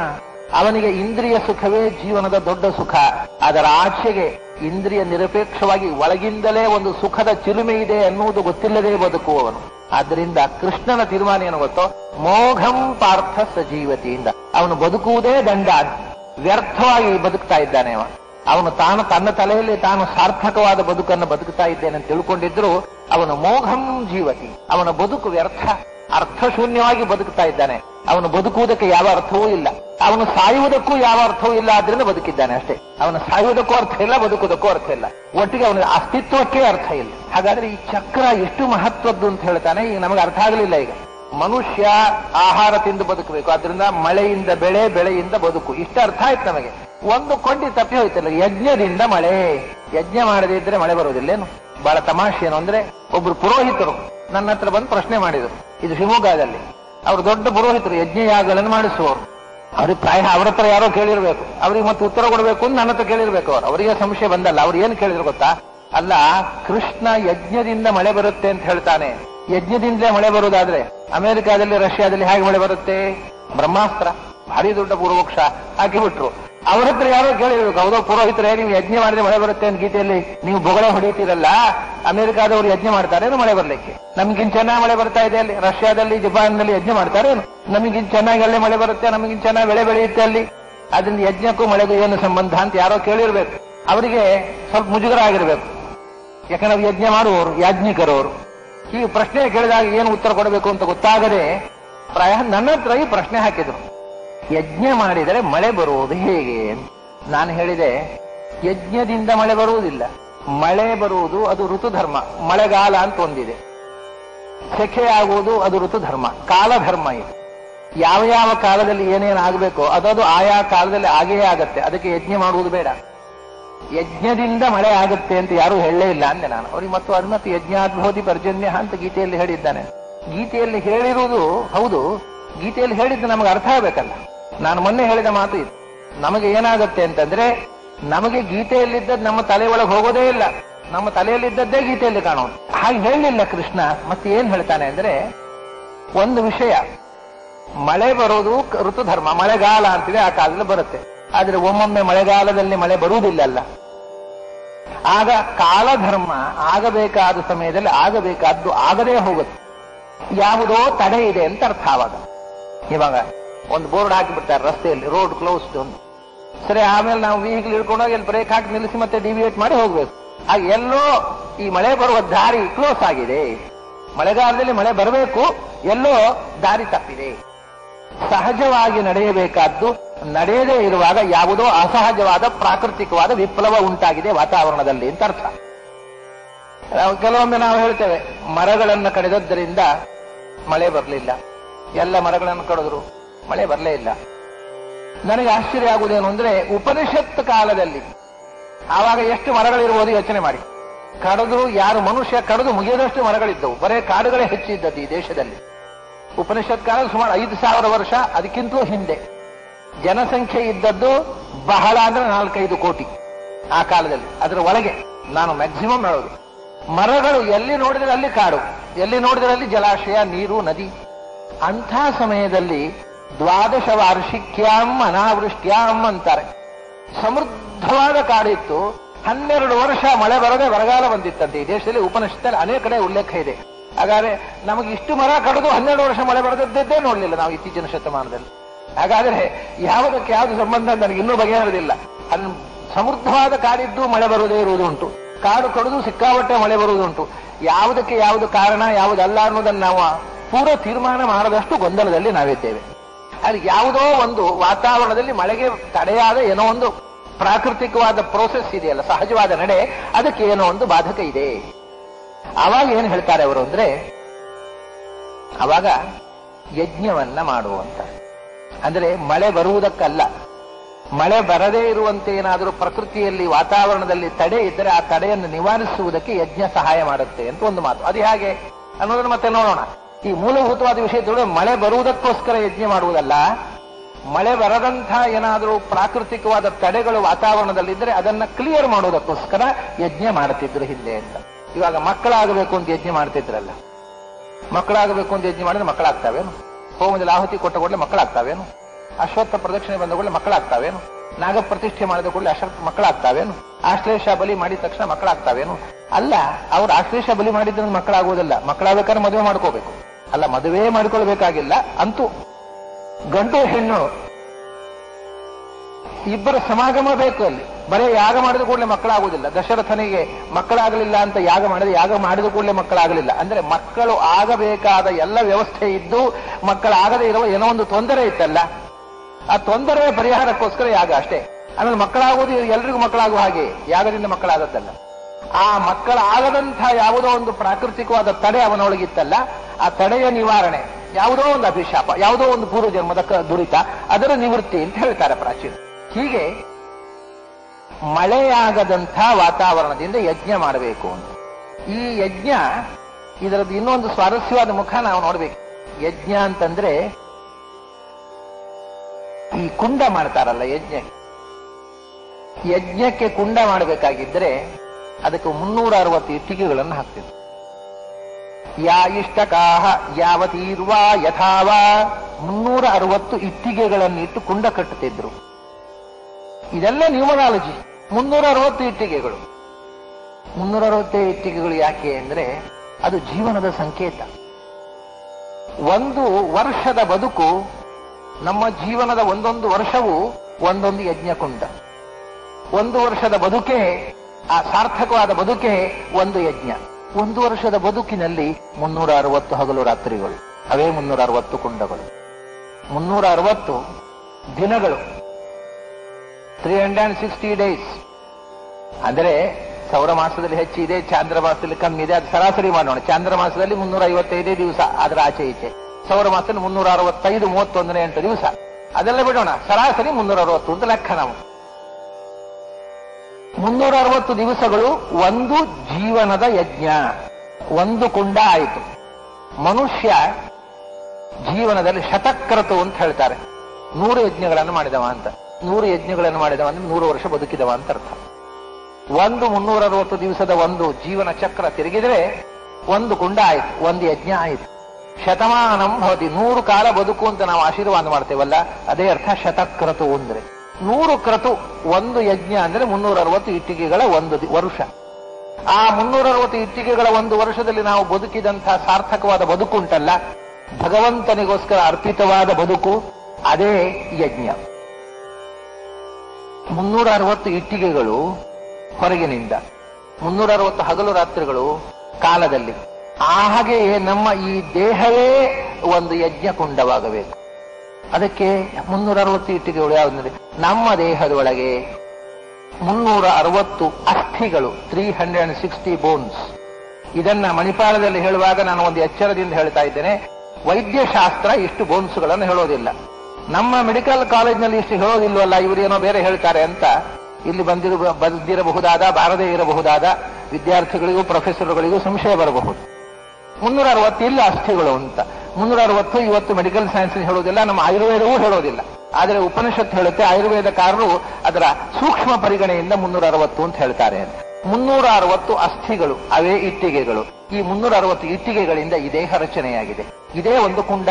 ಅವನಿಗೆ ಇಂದ್ರಿಯ ಸುಖವೇ ಜೀವನದ ದೊಡ್ಡ ಸುಖ ಅದರ ಆಚೆಗೆ ಇಂದ್ರಿಯ ನಿರಪೇಕ್ಷವಾಗಿ ಒಳಗಿಂದಲೇ ಒಂದು ಸುಖದ ಚಿಲುಮೆ ಇದೆ ಎನ್ನುವುದು ಗೊತ್ತಿಲ್ಲದೆ ಬದುಕುವವನು ಆದ್ದರಿಂದ ಕೃಷ್ಣನ ತೀರ್ಮಾನ ಏನು ಗೊತ್ತೋ ಮೋಘಂ ಪಾರ್ಥ ಸಜೀವತಿಯಿಂದ ಅವನು ಬದುಕುವುದೇ ದಂಡ ವ್ಯರ್ಥವಾಗಿ ಬದುಕ್ತಾ ಇದ್ದಾನೆ ಅವ ಅವನು ತಾನು ತನ್ನ ತಲೆಯಲ್ಲಿ ತಾನು ಸಾರ್ಥಕವಾದ ಬದುಕನ್ನು ಬದುಕುತ್ತಾ ಇದ್ದೇನೆ ಅಂತ ತಿಳ್ಕೊಂಡಿದ್ರು ಅವನ ಮೋಘಂ ಜೀವತಿ ಅವನ ಬದುಕು ವ್ಯರ್ಥ ಅರ್ಥಶೂನ್ಯವಾಗಿ ಬದುಕುತ್ತಾ ಇದ್ದಾನೆ ಅವನು ಬದುಕುವುದಕ್ಕೆ ಯಾವ ಅರ್ಥವೂ ಇಲ್ಲ ಅವನು ಸಾಯುವುದಕ್ಕೂ ಯಾವ ಅರ್ಥವೂ ಇಲ್ಲ ಆದ್ರಿಂದ ಬದುಕಿದ್ದಾನೆ ಅಷ್ಟೇ ಅವನು ಸಾಯುವುದಕ್ಕೂ ಅರ್ಥ ಇಲ್ಲ ಬದುಕುವುದಕ್ಕೂ ಅರ್ಥ ಇಲ್ಲ ಒಟ್ಟಿಗೆ ಅವನ ಅಸ್ತಿತ್ವಕ್ಕೆ ಅರ್ಥ ಇಲ್ಲ ಹಾಗಾದ್ರೆ ಈ ಚಕ್ರ ಎಷ್ಟು ಮಹತ್ವದ್ದು ಅಂತ ಹೇಳ್ತಾನೆ ಈಗ ನಮಗೆ ಅರ್ಥ ಆಗಲಿಲ್ಲ ಈಗ ಮನುಷ್ಯ ಆಹಾರ ತಿಂದು ಬದುಕಬೇಕು ಆದ್ರಿಂದ ಮಳೆಯಿಂದ ಬೆಳೆ ಬೆಳೆಯಿಂದ ಬದುಕು ಇಷ್ಟ ಅರ್ಥ ಆಯ್ತು ನಮಗೆ ಒಂದು ಕೊಂಡಿ ತಪ್ಪಿ ಹೋಯ್ತಲ್ಲ ಯಜ್ಞದಿಂದ ಮಳೆ ಯಜ್ಞ ಮಾಡದೇ ಇದ್ರೆ ಮಳೆ ಬರೋದಿಲ್ಲೇನು ಬಹಳ ತಮಾಷೆ ಏನು ಅಂದ್ರೆ ಒಬ್ರು ಪುರೋಹಿತರು ನನ್ನ ಹತ್ರ ಬಂದು ಪ್ರಶ್ನೆ ಮಾಡಿದರು ಇದು ಶಿವಮೊಗ್ಗದಲ್ಲಿ ಅವರು ದೊಡ್ಡ ಪುರೋಹಿತರು ಯಜ್ಞ ಯಾಗಗಳನ್ನು ಮಾಡಿಸುವವರು ಅವ್ರಿಗೆ ಪ್ರಾಯ ಅವ್ರ ಹತ್ರ ಯಾರೋ ಕೇಳಿರ್ಬೇಕು ಅವ್ರಿಗೆ ಮತ್ತೆ ಉತ್ತರ ಕೊಡಬೇಕು ಅಂತ ನನ್ನ ಹತ್ರ ಕೇಳಿರ್ಬೇಕು ಅವ್ರು ಅವರಿಗೆ ಸಂಶಯ ಬಂದಲ್ಲ ಅವ್ರು ಏನು ಕೇಳಿದ್ರು ಗೊತ್ತಾ ಅಲ್ಲ ಕೃಷ್ಣ ಯಜ್ಞದಿಂದ ಮಳೆ ಬರುತ್ತೆ ಅಂತ ಹೇಳ್ತಾನೆ ಯಜ್ಞದಿಂದಲೇ ಮಳೆ ಬರುವುದಾದ್ರೆ ಅಮೆರಿಕಾದಲ್ಲಿ ರಷ್ಯಾದಲ್ಲಿ ಹೇಗೆ ಮಳೆ ಬರುತ್ತೆ ಬ್ರಹ್ಮಾಸ್ತ್ರ ಭಾರಿ ದೊಡ್ಡ ಪೂರ್ವಕ್ಷ ಹಾಕಿಬಿಟ್ರು ಅವ್ರ ಹತ್ರ ಯಾರೋ ಕೇಳಿರ್ಬೇಕು ಹೌದೋ ಪುರೋಹಿತರೇ ನೀವು ಯಜ್ಞ ಮಾಡಿದ್ರೆ ಮಳೆ ಬರುತ್ತೆ ಅಂತ ಗೀತೆಯಲ್ಲಿ ನೀವು ಬೊಗಳೆ ಹೊಡಿತೀರಲ್ಲ ಅಮೆರಿಕಾದವರು ಯಜ್ಞ ಮಾಡ್ತಾರೆ ಮಳೆ ಬರ್ಲಿಕ್ಕೆ ನಮ್ಗಿನ್ ಚೆನ್ನಾಗಿ ಮಳೆ ಬರ್ತಾ ಇದೆ ಅಲ್ಲಿ ರಷ್ಯಾದಲ್ಲಿ ಜಪಾನ್ನಲ್ಲಿ ಯಜ್ಞ ಮಾಡ್ತಾರೆ ನಮಗಿನ್ ಚೆನ್ನಾಗಿ ಅಲ್ಲೇ ಮಳೆ ಬರುತ್ತೆ ನಮಗಿನ್ ಚೆನ್ನಾಗಿ ಬೆಳೆ ಬೆಳೆಯುತ್ತೆ ಅಲ್ಲಿ ಅದರಿಂದ ಯಜ್ಞಕ್ಕೂ ಮಳೆಗೂ ಏನು ಸಂಬಂಧ ಅಂತ ಯಾರೋ ಕೇಳಿರ್ಬೇಕು ಅವರಿಗೆ ಸ್ವಲ್ಪ ಮುಜುಗರ ಆಗಿರ್ಬೇಕು ಯಾಕಂದ್ರೆ ಯಜ್ಞ ಮಾಡುವವರು ಯಾಜ್ಞಿಕರವರು ಈ ಪ್ರಶ್ನೆ ಕೇಳಿದಾಗ ಏನು ಉತ್ತರ ಕೊಡಬೇಕು ಅಂತ ಗೊತ್ತಾಗದೆ ಪ್ರಾಯ ನನ್ನ ಹತ್ರ ಈ ಪ್ರಶ್ನೆ ಹಾಕಿದ್ರು ಯಜ್ಞ ಮಾಡಿದರೆ ಮಳೆ ಬರುವುದು ಹೇಗೆ ನಾನು ಹೇಳಿದೆ ಯಜ್ಞದಿಂದ ಮಳೆ ಬರುವುದಿಲ್ಲ ಮಳೆ ಬರುವುದು ಅದು ಋತುಧರ್ಮ ಮಳೆಗಾಲ ಅಂತ ಒಂದಿದೆ ಸೆಖೆ ಆಗುವುದು ಅದು ಋತುಧರ್ಮ ಕಾಲಧರ್ಮ ಇದು ಯಾವ ಯಾವ ಕಾಲದಲ್ಲಿ ಏನೇನು ಆಗಬೇಕೋ ಅದದು ಆಯಾ ಕಾಲದಲ್ಲಿ ಆಗೇ ಆಗತ್ತೆ ಅದಕ್ಕೆ ಯಜ್ಞ ಮಾಡುವುದು ಬೇಡ ಯಜ್ಞದಿಂದ ಮಳೆ ಆಗುತ್ತೆ ಅಂತ ಯಾರು ಹೇಳಲೇ ಇಲ್ಲ ಅಂದೆ ನಾನು ಅವ್ರಿಗೆ ಮತ್ತು ಅದು ಮತ್ತು ಯಜ್ಞಾದ್ಭೋತಿ ಪರ್ಜನ್ಯ ಅಂತ ಗೀತೆಯಲ್ಲಿ ಹೇಳಿದ್ದಾನೆ ಗೀತೆಯಲ್ಲಿ ಹೇಳಿರುವುದು ಹೌದು ಗೀತೆಯಲ್ಲಿ ಹೇಳಿದ್ದು ನಮಗೆ ಅರ್ಥ ಆಗಬೇಕಲ್ಲ ನಾನು ಮೊನ್ನೆ ಹೇಳಿದ ಮಾತು ಇದು ನಮಗೆ ಏನಾಗುತ್ತೆ ಅಂತಂದ್ರೆ ನಮಗೆ ಗೀತೆಯಲ್ಲಿದ್ದದ್ದು ನಮ್ಮ ತಲೆ ಒಳಗೆ ಹೋಗೋದೇ ಇಲ್ಲ ನಮ್ಮ ತಲೆಯಲ್ಲಿದ್ದದ್ದೇ ಗೀತೆಯಲ್ಲಿ ಕಾಣೋದು ಹಾಗೆ ಹೇಳಲಿಲ್ಲ ಕೃಷ್ಣ ಮತ್ತೆ ಏನ್ ಹೇಳ್ತಾನೆ ಅಂದ್ರೆ ಒಂದು ವಿಷಯ ಮಳೆ ಬರೋದು ಕ- ಋತುಧರ್ಮ ಮಳೆಗಾಲ ಅಂತಿದೆ ಆ ಕಾಲದಲ್ಲಿ ಬರುತ್ತೆ ಆದ್ರೆ ಒಮ್ಮೊಮ್ಮೆ ಮಳೆಗಾಲದಲ್ಲಿ ಮಳೆ ಬರುವುದಿಲ್ಲಲ್ಲ ಆಗ ಕಾಲಧರ್ಮ ಆಗಬೇಕಾದ ಸಮಯದಲ್ಲಿ ಆಗಬೇಕಾದ್ದು ಆಗದೇ ಹೋಗುತ್ತೆ ಯಾವುದೋ ತಡೆ ಇದೆ ಅಂತ ಅರ್ಥ ಆವಾಗ ಇವಾಗ ಒಂದು ಬೋರ್ಡ್ ಹಾಕಿಬಿಡ್ತಾರೆ ರಸ್ತೆಯಲ್ಲಿ ರೋಡ್ ಕ್ಲೋಸ್ಡ್ ಅಂತ ಸರಿ ಆಮೇಲೆ ನಾವು ವೆಹಿಕಲ್ ಹಿಡ್ಕೊಂಡೋಗಿ ಅಲ್ಲಿ ಬ್ರೇಕ್ ಹಾಕಿ ನಿಲ್ಲಿಸಿ ಮತ್ತೆ ಡಿವಿಯೇಟ್ ಮಾಡಿ ಹೋಗ್ಬೇಕು ಆಗ ಎಲ್ಲೋ ಈ ಮಳೆ ಬರುವ ದಾರಿ ಕ್ಲೋಸ್ ಆಗಿದೆ ಮಳೆಗಾಲದಲ್ಲಿ ಮಳೆ ಬರಬೇಕು ಎಲ್ಲೋ ದಾರಿ ತಪ್ಪಿದೆ ಸಹಜವಾಗಿ ನಡೆಯಬೇಕಾದ್ದು ನಡೆಯದೇ ಇರುವಾಗ ಯಾವುದೋ ಅಸಹಜವಾದ ಪ್ರಾಕೃತಿಕವಾದ ವಿಪ್ಲವ ಉಂಟಾಗಿದೆ ವಾತಾವರಣದಲ್ಲಿ ಅಂತ ಅರ್ಥ ನಾವು ಕೆಲವೊಮ್ಮೆ ನಾವು ಹೇಳ್ತೇವೆ ಮರಗಳನ್ನು ಕಡಿದದ್ದರಿಂದ ಮಳೆ ಬರಲಿಲ್ಲ ಎಲ್ಲ ಮರಗಳನ್ನು ಕಡಿದ್ರು ಮಳೆ ಬರಲೇ ಇಲ್ಲ ನನಗೆ ಆಶ್ಚರ್ಯ ಆಗುವುದೇನು ಅಂದ್ರೆ ಉಪನಿಷತ್ ಕಾಲದಲ್ಲಿ ಆವಾಗ ಎಷ್ಟು ಮರಗಳಿರ್ಬೋದು ಯೋಚನೆ ಮಾಡಿ ಕಡಿದು ಯಾರು ಮನುಷ್ಯ ಕಡಿದು ಮುಗಿಯದಷ್ಟು ಮರಗಳಿದ್ದವು ಬರೇ ಕಾಡುಗಳೇ ಹೆಚ್ಚಿದ್ದದ್ದು ಈ ದೇಶದಲ್ಲಿ ಉಪನಿಷತ್ ಕಾಲ ಸುಮಾರು ಐದು ಸಾವಿರ ವರ್ಷ ಅದಕ್ಕಿಂತಲೂ ಹಿಂದೆ ಜನಸಂಖ್ಯೆ ಇದ್ದದ್ದು ಬಹಳ ಅಂದ್ರೆ ನಾಲ್ಕೈದು ಕೋಟಿ ಆ ಕಾಲದಲ್ಲಿ ಅದರ ಒಳಗೆ ನಾನು ಮ್ಯಾಕ್ಸಿಮಮ್ ಹೇಳೋದು ಮರಗಳು ಎಲ್ಲಿ ನೋಡಿದ್ರೆ ಅಲ್ಲಿ ಕಾಡು ಎಲ್ಲಿ ನೋಡಿದ್ರೆ ಅಲ್ಲಿ ಜಲಾಶಯ ನೀರು ನದಿ ಅಂಥ ಸಮಯದಲ್ಲಿ ದ್ವಾದಶ ವಾರ್ಷಿಕ್ಯಾಂ ಅನಾವೃಷ್ಟ್ಯಾಂ ಅಂತಾರೆ ಸಮೃದ್ಧವಾದ ಕಾಡಿತ್ತು ಹನ್ನೆರಡು ವರ್ಷ ಮಳೆ ಬರದೆ ಬರಗಾಲ ಬಂದಿತ್ತಂತೆ ಈ ದೇಶದಲ್ಲಿ ಉಪನಿಷತ್ತಲ್ಲಿ ಅನೇಕ ಕಡೆ ಉಲ್ಲೇಖ ಇದೆ ಹಾಗಾದ್ರೆ ನಮಗೆ ಇಷ್ಟು ಮರ ಕಡಿದು ಹನ್ನೆರಡು ವರ್ಷ ಮಳೆ ಬರದದ್ದೇ ನೋಡ್ಲಿಲ್ಲ ನಾವು ಇತ್ತೀಚಿನ ಶತಮಾನದಲ್ಲಿ ಹಾಗಾದ್ರೆ ಯಾವುದಕ್ಕೆ ಯಾವುದು ಸಂಬಂಧ ನನಗೆ ಇನ್ನೂ ಬಗೆಹರಿದಿಲ್ಲ ಅಲ್ಲಿ ಸಮೃದ್ಧವಾದ ಕಾಡಿದ್ದು ಮಳೆ ಬರುವುದೇ ಇರುವುದುಂಟು ಕಾಡು ಕಡಿದು ಸಿಕ್ಕಾಪಟ್ಟೆ ಮಳೆ ಬರುವುದುಂಟು ಯಾವುದಕ್ಕೆ ಯಾವುದು ಕಾರಣ ಯಾವುದಲ್ಲ ಅನ್ನೋದನ್ನು ನಾವು ಪೂರ್ವ ತೀರ್ಮಾನ ಮಾಡದಷ್ಟು ಗೊಂದಲದಲ್ಲಿ ನಾವಿದ್ದೇವೆ ಅಲ್ಲಿ ಯಾವುದೋ ಒಂದು ವಾತಾವರಣದಲ್ಲಿ ಮಳೆಗೆ ತಡೆಯಾದ ಏನೋ ಒಂದು ಪ್ರಾಕೃತಿಕವಾದ ಪ್ರೋಸೆಸ್ ಇದೆಯಲ್ಲ ಸಹಜವಾದ ನಡೆ ಅದಕ್ಕೆ ಏನೋ ಒಂದು ಬಾಧಕ ಇದೆ ಅವಾಗ ಏನು ಹೇಳ್ತಾರೆ ಅವರು ಅಂದ್ರೆ ಅವಾಗ ಯಜ್ಞವನ್ನ ಮಾಡುವಂತ ಅಂದ್ರೆ ಮಳೆ ಬರುವುದಕ್ಕಲ್ಲ ಮಳೆ ಬರದೇ ಇರುವಂತೆ ಏನಾದರೂ ಪ್ರಕೃತಿಯಲ್ಲಿ ವಾತಾವರಣದಲ್ಲಿ ತಡೆ ಇದ್ದರೆ ಆ ತಡೆಯನ್ನು ನಿವಾರಿಸುವುದಕ್ಕೆ ಯಜ್ಞ ಸಹಾಯ ಮಾಡುತ್ತೆ ಅಂತ ಒಂದು ಮಾತು ಅದು ಹೇಗೆ ಅನ್ನೋದನ್ನ ಮತ್ತೆ ನೋಡೋಣ ಈ ಮೂಲಭೂತವಾದ ವಿಷಯ ತಿಳಿದ್ರೆ ಮಳೆ ಬರುವುದಕ್ಕೋಸ್ಕರ ಯಜ್ಞ ಮಾಡುವುದಲ್ಲ ಮಳೆ ಬರದಂಥ ಏನಾದರೂ ಪ್ರಾಕೃತಿಕವಾದ ತಡೆಗಳು ವಾತಾವರಣದಲ್ಲಿದ್ದರೆ ಅದನ್ನ ಕ್ಲಿಯರ್ ಮಾಡೋದಕ್ಕೋಸ್ಕರ ಯಜ್ಞ ಮಾಡುತ್ತಿದ್ರು ಹಿಂದೆ ಅಂತ ಇವಾಗ ಮಕ್ಕಳಾಗಬೇಕು ಅಂತ ಯಜ್ಞ ಮಾಡ್ತಿದ್ರಲ್ಲ ಮಕ್ಕಳಾಗಬೇಕು ಅಂತ ಯಜ್ಞ ಮಾಡಿದ್ರೆ ಮಕ್ಕಳಾಗ್ತಾವೇನು ಹೋಮದಲ್ಲಿ ಆಹುತಿ ಕೊಟ್ಟ ಕೂಡಲೇ ಮಕ್ಕಳಾಗ್ತಾವೇನು ಅಶ್ವತ್ಥ ಪ್ರದಕ್ಷಿಣೆ ಬಂದ ಕೂಡಲೇ ಮಕ್ಕಳಾಗ್ತಾವೇನು ನಾಗ ಪ್ರತಿಷ್ಠೆ ಮಾಡಿದ ಕೂಡಲೇ ಅಶ್ವತ್ಥ ಮಕ್ಕಳಾಗ್ತಾವೇನು ಆಶ್ಲೇಷ ಬಲಿ ಮಾಡಿದ ತಕ್ಷಣ ಮಕ್ಕಳಾಗ್ತಾವೇನು ಅಲ್ಲ ಅವ್ರು ಆಶ್ಲೇಷ ಬಲಿ ಮಾಡಿದ್ರೆ ಮಕ್ಕಳಾಗುವುದಿಲ್ಲ ಮಕ್ಕಳಾಗಬೇಕಾದ್ರೆ ಮದುವೆ ಮಾಡ್ಕೋಬೇಕು ಅಲ್ಲ ಮದುವೆ ಮಾಡ್ಕೊಳ್ಬೇಕಾಗಿಲ್ಲ ಅಂತೂ ಗಂಡು ಹೆಣ್ಣು ಇಬ್ಬರ ಸಮಾಗಮ ಬೇಕು ಅಲ್ಲಿ ಬರೀ ಯಾಗ ಮಾಡಿದ ಕೂಡಲೇ ಮಕ್ಕಳಾಗುವುದಿಲ್ಲ ದಶರಥನಿಗೆ ಮಕ್ಕಳಾಗಲಿಲ್ಲ ಅಂತ ಯಾಗ ಮಾಡಿದ್ರೆ ಯಾಗ ಮಾಡಿದ ಕೂಡಲೇ ಮಕ್ಕಳಾಗಲಿಲ್ಲ ಅಂದ್ರೆ ಮಕ್ಕಳು ಆಗಬೇಕಾದ ಎಲ್ಲ ವ್ಯವಸ್ಥೆ ಇದ್ದು ಮಕ್ಕಳಾಗದೇ ಇರುವ ಏನೋ ಒಂದು ತೊಂದರೆ ಇತ್ತಲ್ಲ ಆ ತೊಂದರೆ ಪರಿಹಾರಕ್ಕೋಸ್ಕರ ಯಾಗ ಅಷ್ಟೇ ಆಮೇಲೆ ಮಕ್ಕಳಾಗುವುದು ಎಲ್ರಿಗೂ ಮಕ್ಕಳಾಗುವ ಹಾಗೆ ಯಾಗದಿಂದ ಮಕ್ಕಳಾದದ್ದಲ್ಲ ಆ ಮಕ್ಕಳಾಗದಂಥ ಯಾವುದೋ ಒಂದು ಪ್ರಾಕೃತಿಕವಾದ ತಡೆ ಅವನೊಳಗಿತ್ತಲ್ಲ ಆ ತಡೆಯ ನಿವಾರಣೆ ಯಾವುದೋ ಒಂದು ಅಭಿಶಾಪ ಯಾವುದೋ ಒಂದು ಪೂರ್ವ ಜನ್ಮದ ಕ- ದುರಿತ ಅದರ ನಿವೃತ್ತಿ ಅಂತ ಹೇಳ್ತಾರೆ ಪ್ರಾಚೀನ ಹೀಗೆ ಮಳೆಯಾಗದಂಥ ವಾತಾವರಣದಿಂದ ಯಜ್ಞ ಮಾಡಬೇಕು ಅಂತ ಈ ಯಜ್ಞ ಇದರದ್ದು ಇನ್ನೊಂದು ಸ್ವಾರಸ್ಯವಾದ ಮುಖ ನಾವು ನೋಡ್ಬೇಕು ಯಜ್ಞ ಅಂತಂದ್ರೆ ಈ ಕುಂಡ ಮಾಡ್ತಾರಲ್ಲ ಯಜ್ಞ ಯಜ್ಞಕ್ಕೆ ಕುಂಡ ಮಾಡಬೇಕಾಗಿದ್ರೆ ಅದಕ್ಕೆ ಮುನ್ನೂರ ಅರವತ್ತು ಇಟ್ಟಿಗೆಗಳನ್ನು ಹಾಕ್ತಿದ್ರು ಯಾ ಇಷ್ಟಕಾಹ ಯಾವತೀರ್ವಾ ಯಥಾವ ಮುನ್ನೂರ ಅರವತ್ತು ಇಟ್ಟಿಗೆಗಳನ್ನು ಇಟ್ಟು ಕುಂಡ ಕಟ್ಟುತ್ತಿದ್ರು ಇದೆಲ್ಲ ನ್ಯೂಮರಾಲಜಿ ಮುನ್ನೂರ ಅರವತ್ತು ಇಟ್ಟಿಗೆಗಳು ಮುನ್ನೂರ ಅರವತ್ತು ಇಟ್ಟಿಗೆಗಳು ಯಾಕೆ ಅಂದ್ರೆ ಅದು ಜೀವನದ ಸಂಕೇತ ಒಂದು ವರ್ಷದ ಬದುಕು ನಮ್ಮ ಜೀವನದ ಒಂದೊಂದು ವರ್ಷವೂ ಒಂದೊಂದು ಯಜ್ಞಕುಂಡ ಒಂದು ವರ್ಷದ ಬದುಕೆ ಆ ಸಾರ್ಥಕವಾದ ಬದುಕೆ ಒಂದು ಯಜ್ಞ ಒಂದು ವರ್ಷದ ಬದುಕಿನಲ್ಲಿ ಮುನ್ನೂರ ಅರವತ್ತು ಹಗಲು ರಾತ್ರಿಗಳು ಅವೇ ಮುನ್ನೂರ ಅರವತ್ತು ಕುಂಡಗಳು ಮುನ್ನೂರ ಅರವತ್ತು ದಿನಗಳು three hundred and sixty days ಅಂದ್ರೆ ಸೌರ ಮಾಸದಲ್ಲಿ ಹೆಚ್ಚಿದೆ ಚಾಂದ್ರ ಮಾಸದಲ್ಲಿ ಕಮ್ಮಿ ಇದೆ ಅದು ಸರಾಸರಿ ಮಾಡೋಣ ಚಾಂದ್ರ ಮಾಸದಲ್ಲಿ ಮುನ್ನೂರ ಐವತ್ತೈದೇ ದಿವಸ ಅದರ ಆಚೆ ಈಚೆ ಸೌರ ಮಾಸದಲ್ಲಿ ಮುನ್ನೂರ ಅರವತ್ತೈದು ಮೂವತ್ತೊಂದನೇ ಎಂಟು ದಿವಸ ಅದೆಲ್ಲ ಬಿಡೋಣ ಸರಾಸರಿ ಮುನ್ನೂರ ಅರವತ್ತು ಅಂತ ಲೆಕ್ಕ ನಾವು ಮುನ್ನೂರ ಅರವತ್ತು ದಿವಸಗಳು ಒಂದು ಜೀವನದ ಯಜ್ಞ ಒಂದು ಕುಂಡ ಆಯಿತು ಮನುಷ್ಯ ಜೀವನದಲ್ಲಿ ಶತಕ್ರತು ಅಂತ ಹೇಳ್ತಾರೆ ನೂರು ಯಜ್ಞಗಳನ್ನು ಮಾಡಿದವ ಅಂತ ನೂರು ಯಜ್ಞಗಳನ್ನು ಮಾಡಿದವ ಅಂದ್ರೆ ನೂರು ವರ್ಷ ಬದುಕಿದವ ಅಂತ ಅರ್ಥ ಒಂದು ಮುನ್ನೂರ ಅರವತ್ತು ದಿವಸದ ಒಂದು ಜೀವನ ಚಕ್ರ ತಿರುಗಿದ್ರೆ ಒಂದು ಕುಂಡ ಆಯ್ತು ಒಂದು ಯಜ್ಞ ಆಯ್ತು ಶತಮಾನಂ ಭವತಿ ನೂರು ಕಾಲ ಬದುಕು ಅಂತ ನಾವು ಆಶೀರ್ವಾದ ಮಾಡ್ತೇವಲ್ಲ ಅದೇ ಅರ್ಥ ಶತಕ್ರತು ಅಂದ್ರೆ ನೂರು ಕ್ರತು ಒಂದು ಯಜ್ಞ ಅಂದ್ರೆ ಮುನ್ನೂರ ಅರವತ್ತು ಇಟ್ಟಿಗೆಗಳ ಒಂದು ದಿ- ವರುಷ ಆ ಮುನ್ನೂರ ಅರವತ್ತು ಇಟ್ಟಿಗೆಗಳ ಒಂದು ವರ್ಷದಲ್ಲಿ ನಾವು ಬದುಕಿದಂತಹ ಸಾರ್ಥಕವಾದ ಬದುಕುಂಟಲ್ಲ ಭಗವಂತನಿಗೋಸ್ಕರ ಅರ್ಪಿತವಾದ ಬದುಕು ಅದೇ ಯಜ್ಞ ಮುನ್ನೂರ ಅರವತ್ತು ಇಟ್ಟಿಗೆಗಳು ಹೊರಗಿನಿಂದ ಮುನ್ನೂರ ಅರವತ್ತು ಹಗಲು ರಾತ್ರಿಗಳು ಕಾಲದಲ್ಲಿ ಆ ಹಾಗೆಯೇ ನಮ್ಮ ಈ ದೇಹವೇ ಒಂದು ಯಜ್ಞ ಕುಂಡವಾಗಬೇಕು ಅದಕ್ಕೆ ಮುನ್ನೂರ ಅರವತ್ತು ಇಟ್ಟಿಗೆಗಳು ಯಾವುದಂದ್ರೆ ನಮ್ಮ ದೇಹದೊಳಗೆ ಮುನ್ನೂರ ಅರವತ್ತು ಅಸ್ಥಿಗಳು three hundred and sixty bones ಇದನ್ನ ಮಣಿಪಾಲದಲ್ಲಿ ಹೇಳುವಾಗ ನಾನು ಒಂದು ಎಚ್ಚರದಿಂದ ಹೇಳ್ತಾ ಇದ್ದೇನೆ ವೈದ್ಯಶಾಸ್ತ್ರ ಇಷ್ಟು ಬೋನ್ಸ್ಗಳನ್ನು ಹೇಳೋದಿಲ್ಲ ನಮ್ಮ ಮೆಡಿಕಲ್ ಕಾಲೇಜ್ನಲ್ಲಿ ಇಷ್ಟು ಹೇಳೋದಿಲ್ವಲ್ಲ ಇವರೇನೋ ಬೇರೆ ಹೇಳ್ತಾರೆ ಅಂತ ಇಲ್ಲಿ ಬಂದಿರ ಬಂದಿರಬಹುದಾದ ಬಾರದೇ ಇರಬಹುದಾದ ವಿದ್ಯಾರ್ಥಿಗಳಿಗೂ ಪ್ರೊಫೆಸರ್ಗಳಿಗೂ ಸಂಶಯ ಬರಬಹುದು ಮುನ್ನೂರ ಅರವತ್ತು ಇಲ್ಲ ಅಸ್ಥಿಗಳು ಅಂತ ಮುನ್ನೂರ ಅರವತ್ತು ಇವತ್ತು ಮೆಡಿಕಲ್ ಸೈನ್ಸ್ ಹೇಳೋದಿಲ್ಲ ನಮ್ಮ ಆಯುರ್ವೇದವೂ ಹೇಳೋದಿಲ್ಲ ಆದರೆ ಉಪನಿಷತ್ ಹೇಳುತ್ತೆ ಆಯುರ್ವೇದಕಾರರು ಅದರ ಸೂಕ್ಷ್ಮ ಪರಿಗಣೆಯಿಂದ ಮುನ್ನೂರ ಅರವತ್ತು ಅಂತ ಹೇಳ್ತಾರೆ ಮುನ್ನೂರ ಅರವತ್ತು ಅಸ್ಥಿಗಳು ಅವೇ ಇಟ್ಟಿಗೆಗಳು ಈ ಮುನ್ನೂರ ಅರವತ್ತು ಇಟ್ಟಿಗೆಗಳಿಂದ ಈ ದೇಹ ರಚನೆಯಾಗಿದೆ ಇದೇ ಒಂದು ಕುಂಡ